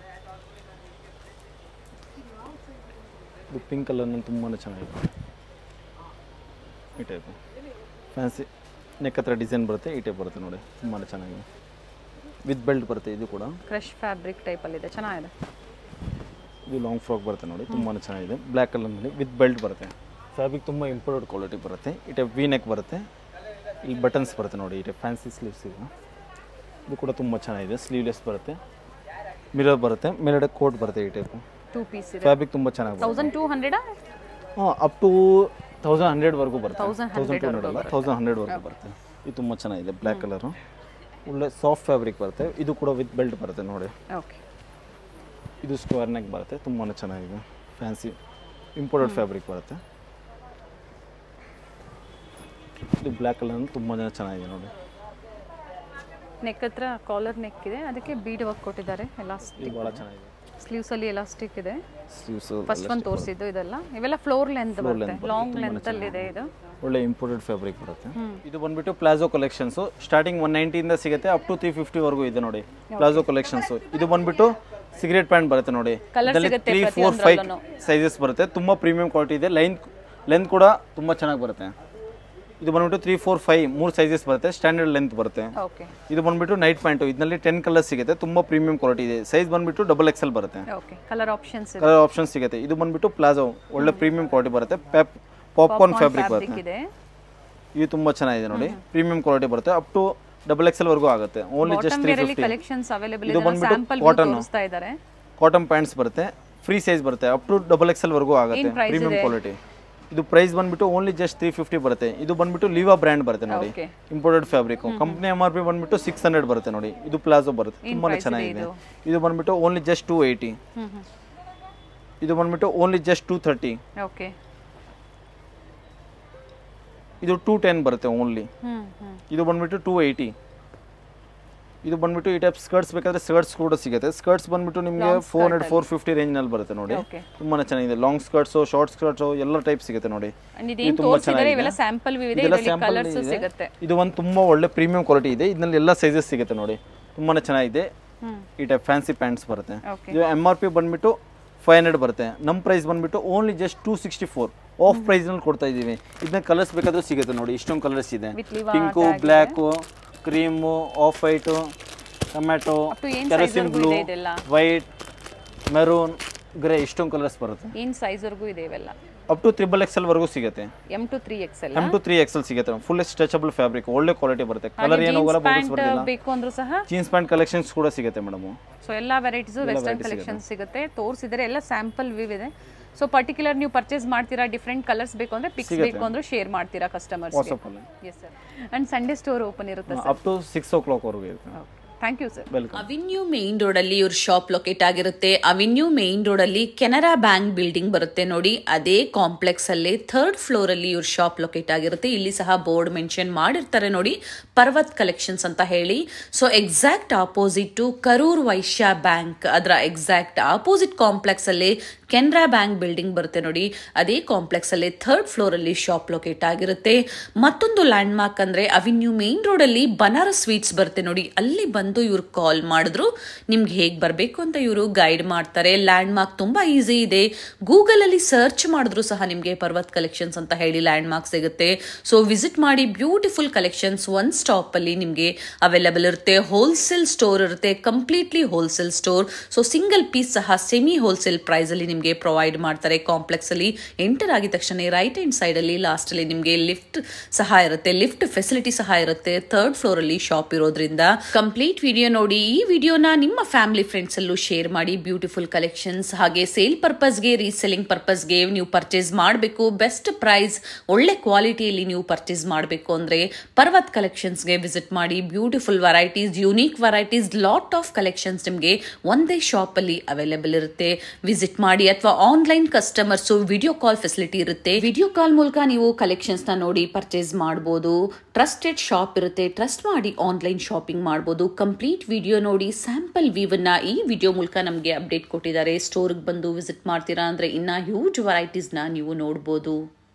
ಇದು ಪಿಂಕ್ ಕಲರ್ನಲ್ಲಿ ತುಂಬಾ ಚೆನ್ನಾಗಿದೆ ಈ ಟೈಪು ಫ್ಯಾನ್ಸಿ ನೆಕ್ ಹತ್ರ ಡಿಸೈನ್ ಬರುತ್ತೆ ಈ ಟೈಪ್ ಬರುತ್ತೆ ನೋಡಿ ತುಂಬಾ ಚೆನ್ನಾಗಿದೆ ವಿತ್ ಬೆಲ್ಟ್ ಬರುತ್ತೆ ಇದು ಕೂಡ ಕ್ರಶ್ ಫ್ಯಾಬ್ರಿಕ್ ಟೈಪಲ್ಲಿ ಇದೆ ಚೆನ್ನಾಗಿದೆ ಇದು ಲಾಂಗ್ ಫ್ರಾಕ್ ಬರುತ್ತೆ ನೋಡಿ ತುಂಬಾ ಚೆನ್ನಾಗಿದೆ ಬ್ಲ್ಯಾಕ್ ಕಲರ್ನಲ್ಲಿ ವಿತ್ ಬೆಲ್ಟ್ ಬರುತ್ತೆ ಫ್ಯಾಬ್ರಿಕ್ ತುಂಬ ಇಂಪೋರ್ಟೆಡ್ ಕ್ವಾಲಿಟಿ ಬರುತ್ತೆ ಈ ಟೈಪ್ ವಿ ನೆಕ್ ಬರುತ್ತೆ ಇಲ್ಲಿ ಬಟನ್ಸ್ ಬರುತ್ತೆ ನೋಡಿ ಈ ಟೈಪ್ ಫ್ಯಾನ್ಸಿ ಸ್ಲೀವ್ಸ್ ಇದು ಇದು ಕೂಡ ತುಂಬ ಚೆನ್ನಾಗಿದೆ ಸ್ಲೀವ್ಲೆಸ್ ಬರುತ್ತೆ ಮಿರರ್ ಬರುತ್ತೆ ಮೇಲ್ಗಡೆ ಕೋಟ್ ಬರುತ್ತೆ ಈ ಟೈಪು ಟೂ ಪೀಸ್ ಇದೆ ಫ್ಯಾಬ್ರಿಕ್ ತುಂಬ ಚೆನ್ನಾಗಿ ಬರುತ್ತೆ ತೌಸಂಡ್ ಟೂ ಹಂಡ್ರೆಡಾ ಹಾಂ ಅಪ್ ಟು ತೌಸಂಡ್ ಹಂಡ್ರೆಡ್ವರೆಗೂ ಬರುತ್ತೆ 1100 ತೌಸಂಡ್ ಟು ಹಂಡ್ರೆಡ್ ಅಲ್ಲ ತೌಸಂಡ್ ಹಂಡ್ರೆಡ್ವರೆಗೂ ಬರುತ್ತೆ ಇದು ತುಂಬ ಚೆನ್ನಾಗಿದೆ ಬ್ಲ್ಯಾಕ್ ಕಲರು ಒಳ್ಳೆ ಸಾಫ್ಟ್ ಫ್ಯಾಬ್ರಿಕ್ ಬರುತ್ತೆ ಇದು ಕೂಡ ವಿತ್ ಬೆಲ್ಟ್ ಬರುತ್ತೆ ನೋಡಿ ಓಕೆ ಇದು ಸ್ಕ್ವೇರ್ ನೆಕ್ ಬರುತ್ತೆ ತುಂಬಾ ಚೆನ್ನಾಗಿದೆ ಫ್ಯಾನ್ಸಿ ಇಂಪೋರ್ಟೆಡ್ ಫ್ಯಾಬ್ರಿಕ್ ಬರುತ್ತೆ ಇದು ಬ್ಲ್ಯಾಕ್ ಕಲರ್ ತುಂಬಾ ಚೆನ್ನಾಗಿದೆ ನೋಡಿ ನೆಕ್ ಹತ್ರ ಕಾಲರ್ ನೆಕ್ ಇದೆ ಅದಕ್ಕೆ ಬೀಡ್ ವರ್ಕ್ ಕೊಟ್ಟಿದ್ದಾರೆ ಇದು ಎಲಾಸ್ಟಿಕ್ ಭಾಳ ಚೆನ್ನಾಗಿದೆ ಸ್ಲೀವ್ಸ್ ಅಲ್ಲಿ ಎಲಾಸ್ಟಿಕ್ ಇದೆ ಸ್ಲೀವ್ಸ್ ಫಸ್ಟ್ ಒಂದು ತೋರಿಸಿದ್ದು ಇದೆಲ್ಲ ಇವೆಲ್ಲ ಫ್ಲೋರ್ ಲೆಂತ್ ಬರುತ್ತೆ ಲಾಂಗ್ ಲೆಂತ್ ಅಲ್ಲಿ ಇದೆ ಇದು ಒಳ್ಳೆ ಇಂಪೋರ್ಟೆಡ್ ಫ್ಯಾಬ್ರಿಕ್ ಬರುತ್ತೆ ಇದು ಬಂದ್ಬಿಟ್ಟು ಪ್ಲಾಜೋ ಕಲೆಕ್ಷನ್ಸ್ ಸ್ಟಾರ್ಟಿಂಗ್ ಒನ್ ನೈಂಟಿಯಿಂದ ಸಿಗುತ್ತೆ ಅಪ್ ಟು ತ್ರೀ ಫಿಫ್ಟಿವರೆಗೂ ಇದೆ ನೋಡಿ ಪ್ಲಾಜೋ ಕಲೆಕ್ಷನ್ಸ್ ಇದು ಬಂದ್ಬಿಟ್ಟು ಸಿಗರೇಟ್ ಪ್ಯಾಂಟ್ ಬರುತ್ತೆ ನೋಡಿ Colour ಇದರಲ್ಲಿ ಸಿಗುತ್ತೆ ತ್ರೀ ಫೋರ್ ಫೈವ್ ಪ್ರತಿಯೊಂದ್ರಲ್ಲೂನು. ಸೈಜಸ್ ಬರುತ್ತೆ ತುಂಬ ಪ್ರೀಮಿಯಂ ಕ್ವಾಲಿಟಿ ಇದೆ ಲೈನ್ ಲೆಂತ್ ಕೂಡ ತುಂಬ ಚೆನ್ನಾಗಿ ಬರುತ್ತೆ ಇದು ಬಂದ್ಬಿಟ್ಟು ತ್ರೀ ಫೋರ್ ಫೈವ್ ಮೂರು ಸೈಜಸ್ ಬರುತ್ತೆ ಸ್ಟ್ಯಾಂಡರ್ಡ್ ಲೆಂತ್ ಬರುತ್ತೆ ಓಕೆ ಇದು ಬಂದ್ಬಿಟ್ಟು ನೈಟ್ ಪ್ಯಾಂಟು ಇದರಲ್ಲಿ ಟೆನ್ ಕಲರ್ಸ್ ಸಿಗುತ್ತೆ ತುಂಬ ಪ್ರೀಮಿಯಂ ಕ್ವಾಲಿಟಿ ಇದೆ ಸೈಜ್ ಬಂದ್ಬಿಟ್ಟು ಡಬಲ್ ಎಕ್ಸೆಲ್ ಬರುತ್ತೆ ಓಕೆ ಕಲರ್ ಆಪ್ಷನ್ಸ್ ಇದೆ ಕಲರ್ ಆಪ್ಷನ್ ಸಿಗುತ್ತೆ ಇದು ಬಂದ್ಬಿಟ್ಟು ಪ್ಲಾಜೋ ಒಳ್ಳೆ ಪ್ರೀಮಿಯಂ ಕ್ವಾಲಿಟಿ ಬರುತ್ತೆ ಪ್ಯಾಪ್ ಪಾಪ್ಕಾರ್ನ್ ಫ್ಯಾಬ್ರಿಕ್ ಬರುತ್ತೆ ಫ್ಯಾಬ್ರಿಕ್ ಇದೆ ಇದು ತುಂಬ ಚೆನ್ನಾಗಿದೆ ನೋಡಿ ಪ್ರೀಮಿಯಂ ಕ್ವಾಲಿಟಿ ಬರುತ್ತೆ ಅಪ್ ಟು ಡಬಲ್ ಎಕ್ಸೆಲ್ ವರೆಗೂ ಆಗುತ್ತೆ only just bottom three wear ಅಲ್ಲಿ ಫಿಫ್ಟಿ ಕಲೆಕ್ಷನ್ಸ್ ಅವೈಲೇಬಲ್ ಇದು ಇದೆ ಬಂದ್ಬಿಟ್ಟು ಸ್ಯಾಂಪಲ್ cotton. ತೋರಿಸ್ತಾ ಇದ್ದಾರೆ ಕಾಟನ್ ಪ್ಯಾಂಟ್ಸ್ ಬರುತ್ತೆ ಫ್ರೀ ಸೈಜ್ ಬರುತ್ತೆ ಅಪ್ ಟು ಡಬಲ್ ಎಕ್ಸೆಲ್ ವರೆಗೂ ಆಗುತ್ತೆ price ಪ್ರೀಮಿಯಂ ಇದೆ? ಕ್ವಾಲಿಟಿ ಇದು ಪ್ರೈಸ್ ಬಂದ್ಬಿಟ್ಟು ಓನ್ಲಿ ಜಸ್ಟ್ ತ್ರೀ ಫಿಫ್ಟಿ ಬರುತ್ತೆ ಇದು ಬಂದ್ಬಿಟ್ಟು ಲಿವಾ ಬ್ರ್ಯಾಂಡ್ ಬರುತ್ತೆ ನೋಡಿ okay imported fabric company M R P ಬಂದ್ಬಿಟ್ಟು ಸಿಕ್ಸ್ ಹಂಡ್ರೆಡ್ ಬರುತ್ತೆ ನೋಡಿ ಇದು ಪ್ಲಾಜೋ ಬರುತ್ತೆ ತುಂಬಾ price ಇದೆ ಚೆನ್ನಾಗಿದೆ ಇದು? ಇದು ಬಂದ್ಬಿಟ್ಟು ಓನ್ಲಿ ಜಸ್ಟ್ ಟೂ ಏಯ್ಟಿ ಹ್ಮ್ ಹ್ಮ್ ಇದು ಬಂದ್ಬಿಟ್ಟು only just two thirty okay ಇದು ಟೂ ಟೆನ್ ಬರುತ್ತೆ ಓನ್ಲಿ ಹ್ಮ್ ಹ್ಮ್ ಇದು ಬಂದ್ಬಿಟ್ಟು ಟೂ ಏಯ್ಟಿ ಇದು ಬಂದ್ಬಿಟ್ಟು ಈ ಟೈಪ್ ಸ್ಕರ್ಟ್ಸ್ ಬೇಕಾದ್ರೆ ಸ್ಕರ್ಟ್ಸ್ ಕೂಡ ಸಿಗುತ್ತೆ ಸ್ಕರ್ಟ್ಸ್ ಬಂದ್ಬಿಟ್ಟು ನಿಮಗೆ ಫೋರ್ ಹಂಡ್ರೆಡ್ ಫೋರ್ ಫಿಫ್ಟಿ ರೇಂಜ್ನಲ್ಲಿ ಬರುತ್ತೆ ನೋಡಿ ಓಕೆ ತುಂಬಾ ಚೆನ್ನಾಗಿದೆ ಲಾಂಗ್ ಸ್ಕರ್ಟ್ಸು ಶಾರ್ಟ್ ಸ್ಕರ್ಟ್ಸು ಎಲ್ಲ ಟೈಪ್ ಸಿಗುತ್ತೆ ನೋಡಿ ಅಂಡ್ ಇದೇನು ತೋರಿಸಿದ್ದಾರೆ ಇವೆಲ್ಲ ಸ್ಯಾಂಪಲ್ ಇದೆ ಇದೆಲ್ಲ ಇದರಲ್ಲಿ sample ಕಲರ್ಸ್ ಇದೆ. ಸಿಗುತ್ತೆ ಇದು ಒಂದು ತುಂಬಾ ಒಳ್ಳೆ ಪ್ರೀಮಿಯಂ ಕ್ವಾಲಿಟಿ ಇದೆ ಇದರಲ್ಲಿ ಎಲ್ಲ ಸೈಜಸ್ ಸಿಗುತ್ತೆ ನೋಡಿ ತುಂಬಾ ಚೆನ್ನಾಗಿದೆ ಹ್ಮ್ ಈ ಟೈಪ್ ಫ್ಯಾನ್ಸಿ ಪ್ಯಾಂಟ್ಸ್ ಬರುತ್ತೆ ಓಕೆ ಇದು ಎಮ್ ಆರ್ ಪಿ ಬಂದ್ಬಿಟ್ಟು ಫೈವ್ ಹಂಡ್ರೆಡ್ ಬರುತ್ತೆ ನಮ್ಮ ಪ್ರೈಸ್ ಬಂದ್ಬಿಟ್ಟು only just two sixty four off ಪ್ರೈಸ್ನಲ್ಲಿ ಕೊಡ್ತಾ ಇದ್ದೀವಿ ಇದನ್ನ ಕಲರ್ಸ್ ಬೇಕಾದ್ರೂ ಸಿಗುತ್ತೆ ನೋಡಿ ಇಷ್ಟೊಂದು ಕಲರ್ಸ್ ಇದೆ With Liva pink black cream off white tomato Up to ಏನ್ size ಕೆರಸಿನ್ ವರ್ಗೂ ಬ್ಲೂ ಇದೆ ಇದೆಲ್ಲ? ವೈಟ್ ಮೆರೂನ್ ಗ್ರೇ ಇಷ್ಟೊಂದು ಕಲರ್ಸ್ ಬರುತ್ತೆ ಏನು ಸೈಜ್ವರೆಗೂ ಇದೆ ಇವೆಲ್ಲ ಅಪ್ ಟು ತ್ರಿಬಲ್ ಎಕ್ಸೆಲ್ ವರೆಗೂ ಸಿಗುತ್ತೆ ಎಮ್ ಟು ತ್ರೀ ಎಕ್ಸ್ ಎಲ್ಲ ಎಮ್ ಟು ತ್ರೀ ಎಕ್ಸೆಲ್ ಸಿಗುತ್ತೆ ಫುಲ್ ಸ್ಟ್ರೆಚಬಲ್ ಫ್ಯಾಬ್ರಿಕ್ ಒಳ್ಳೆ ಕ್ವಾಲಿಟಿ ಬರುತ್ತೆ ಕಲರ್ ಏನು ಹೋಗಲ್ಲ ಬಬಲ್ಸ್ ಪ್ಯಾಂಟ್ ಬರೋದಿಲ್ಲ ಬೇಕು ಅಂದ್ರೂ ಸಹ ಜೀನ್ಸ್ ಪ್ಯಾಂಟ್ ಕಲೆಕ್ಷನ್ಸ್ ಕೂಡ ಸಿಗುತ್ತೆ ಮೇಡಮ್ ಸೊ ಎಲ್ಲ ವೆರೈಟೀಸು ವೆಸ್ಟರ್ನ್ ಕಲೆಕ್ಷನ್ ಸಿಗುತ್ತೆ ತೋರಿಸಿದರೆ ಎಲ್ಲ ಸ್ಯಾಂಪಲ್ ವ್ಯೂ ಇದೆ ಸೊ ಪರ್ಟಿಕ್ಯುಲರ್ ನೀವು ಪರ್ಚೇಸ್ ಮಾಡ್ತೀರಾ ಡಿಫ್ರೆಂಟ್ ಕಲರ್ಸ್ ಬೇಕು ಅಂದ್ರೆ ಪಿಕ್ಸ್ ಬೇಕು ಅಂದ್ರೆ ಶೇರ್ ಮಾಡ್ತೀರಾ ಕಸ್ಟಮರ್ಸ್ ವಾಟ್ಸಪ್ಪಲ್ಲಿ yes sir and Sunday store open ಇರುತ್ತೆ up to six o'clock ವರೆಗೂ ಇರುತ್ತೆ thank you sir welcome avenue main road ಅಲ್ಲಿ ಇವ್ರ ಶಾಪ್ ಲೊಕೇಟ್ ಆಗಿರುತ್ತೆ ಅವಿನ್ಯೂ ಮೇನ್ ರೋಡ್ ಅಲ್ಲಿ ಕೆನರಾ ಬ್ಯಾಂಕ್ ಬಿಲ್ಡಿಂಗ್ ಬರುತ್ತೆ ನೋಡಿ ಅದೇ ಕಾಂಪ್ಲೆಕ್ಸ್ ಅಲ್ಲಿ ಥರ್ಡ್ ಫ್ಲೋರ್ ಅಲ್ಲಿ ಇವ್ರ ಶಾಪ್ ಲೊಕೇಟ್ ಆಗಿರುತ್ತೆ ಇಲ್ಲಿ ಸಹ ಬೋರ್ಡ್ ಮೆನ್ಷನ್ ಮಾಡಿರ್ತಾರೆ ನೋಡಿ ಪರ್ವತ್ ಕಲೆಕ್ಷನ್ಸ್ ಅಂತ ಹೇಳಿ so exact opposite to Karur Vysya bank ಅದರ ಎಕ್ಸಾಕ್ಟ್ ಆಪೋಸಿಟ್ ಕಾಂಪ್ಲೆಕ್ಸ್ ಅಲ್ಲಿ ಕೆನರಾ ಬ್ಯಾಂಕ್ ಬಿಲ್ಡಿಂಗ್ ಬರುತ್ತೆ ನೋಡಿ ಅದೇ ಕಾಂಪ್ಲೆಕ್ಸ್ ಅಲ್ಲಿ ಥರ್ಡ್ ಫ್ಲೋರ್ ಅಲ್ಲಿ ಶಾಪ್ ಲೊಕೇಟ್ ಆಗಿರುತ್ತೆ ಮತ್ತೊಂದು ಲ್ಯಾಂಡ್ ಮಾರ್ಕ್ ಅಂದ್ರೆ ಅವಿನ್ಯೂ ಮೇನ್ ರೋಡ್ ಅಲ್ಲಿ ಬನಾರಸ್ ಸ್ವೀಟ್ಸ್ ಬರುತ್ತೆ ನೋಡಿ ಅಲ್ಲಿ ಬಂದು ಇವ್ರು ಕಾಲ್ ಮಾಡಿದ್ರು ನಿಮ್ಗೆ ಹೇಗೆ ಬರಬೇಕು ಅಂತ ಇವರು ಗೈಡ್ ಮಾಡ್ತಾರೆ ಲ್ಯಾಂಡ್ ಮಾರ್ಕ್ ತುಂಬಾ ಈಸಿ ಇದೆ ಗೂಗಲ್ ಅಲ್ಲಿ ಸರ್ಚ್ ಮಾಡಿದ್ರು ಸಹ ನಿಮಗೆ ಪರ್ವತ್ ಕಲೆಕ್ಷನ್ಸ್ ಅಂತ ಹೇಳಿ ಲ್ಯಾಂಡ್ ಮಾರ್ಕ್ ಸಿಗುತ್ತೆ ಸೊ ವಿಸಿಟ್ ಮಾಡಿ ಬ್ಯೂಟಿಫುಲ್ ಕಲೆಕ್ಷನ್ಸ್ ಒನ್ ಸ್ಟಾಪ್ ಅಲ್ಲಿ ನಿಮಗೆ ಅವೈಲೇಬಲ್ ಇರುತ್ತೆ ಹೋಲ್ಸೇಲ್ ಸ್ಟೋರ್ ಇರುತ್ತೆ completely wholesale store so single piece ಸಹ ಸೆಮಿ ಹೋಲ್ಸೇಲ್ ಪ್ರೈಸ್ ಅಲ್ಲಿ ನಿಮಗೆ ಪ್ರೊವೈಡ್ ಮಾಡ್ತಾರೆ ಕಾಂಪ್ಲೆಕ್ಸ್ ಅಲ್ಲಿ ಎಂಟರ್ ಆಗಿದ ತಕ್ಷಣ ರೈಟ್ ಹ್ಯಾಂಡ್ ಸೈಡ್ ಅಲ್ಲಿ ಲಾಸ್ಟ್ ಅಲ್ಲಿ ನಿಮಗೆ ಲಿಫ್ಟ್ ಸಹ ಇರುತ್ತೆ ಲಿಫ್ಟ್ ಫೆಸಿಲಿಟಿ ಸಹ ಇರುತ್ತೆ ಥರ್ಡ್ ಫ್ಲೋರ್ ಅಲ್ಲಿ ಶಾಪ್ ಇರೋದ್ರಿಂದ ಕಂಪ್ಲೀಟ್ ವಿಡಿಯೋ ನೋಡಿ ಈ ವಿಡಿಯೋನ ನಿಮ್ಮ ಫ್ಯಾಮಿಲಿ ಫ್ರೆಂಡ್ಸ್ ಅಲ್ಲೂ ಶೇರ್ ಮಾಡಿ ಬ್ಯೂಟಿಫುಲ್ ಕಲೆಕ್ಷನ್ಸ್ ಹಾಗೆ ಸೇಲ್ ಪರ್ಪಸ್ಗೆ ರೀಸೆಲ್ಲಿಂಗ್ ಪರ್ಪಸ್ಗೆ ನೀವು ಪರ್ಚೇಸ್ ಮಾಡಬೇಕು ಬೆಸ್ಟ್ ಪ್ರೈಸ್ ಒಳ್ಳೆ ಕ್ವಾಲಿಟಿಯಲ್ಲಿ ನೀವು ಪರ್ಚೇಸ್ ಮಾಡಬೇಕು ಅಂದ್ರೆ ಪರ್ವತ್ ಕಲೆಕ್ಷನ್ಸ್ಗೆ ವಿಸಿಟ್ ಮಾಡಿ beautiful varieties unique varieties lot of collections ನಿಮಗೆ ಒಂದೇ ಶಾಪ್ ಅಲ್ಲಿ ಅವೈಲೇಬಲ್ ಇರುತ್ತೆ ವಿಸಿಟ್ ಮಾಡಿ ಅಥವಾ online customers video call facility ಇರುತ್ತೆ ವಿಡಿಯೋ ಕಾಲ್ ಮೂಲಕ ನೀವು ಕಲೆಕ್ಷನ್ಸ್ ನ ನೋಡಿ ಪರ್ಚೇಸ್ ಮಾಡಬಹುದು ಟ್ರಸ್ಟೆಡ್ ಶಾಪ್ ಇರುತ್ತೆ ಟ್ರಸ್ಟ್ ಮಾಡಿ ಆನ್ಲೈನ್ ಶಾಪಿಂಗ್ ಮಾಡಬಹುದು ಕಂಪ್ಲೀಟ್ ವಿಡಿಯೋ ನೋಡಿ ಸ್ಯಾಂಪಲ್ ವ್ಯೂವನ್ನ ಈ ವಿಡಿಯೋ ಮೂಲಕ ನಮಗೆ ಅಪ್ಡೇಟ್ ಕೊಟ್ಟಿದ್ದಾರೆ ಸ್ಟೋರ್ಗೆ ಬಂದು ವಿಸಿಟ್ ಮಾಡ್ತೀರಾ ಅಂದ್ರೆ ಇನ್ನ ಹ್ಯೂಜ್ ವೆರೈಟೀಸ್ ನ ನೀವು ನೋಡಬಹುದು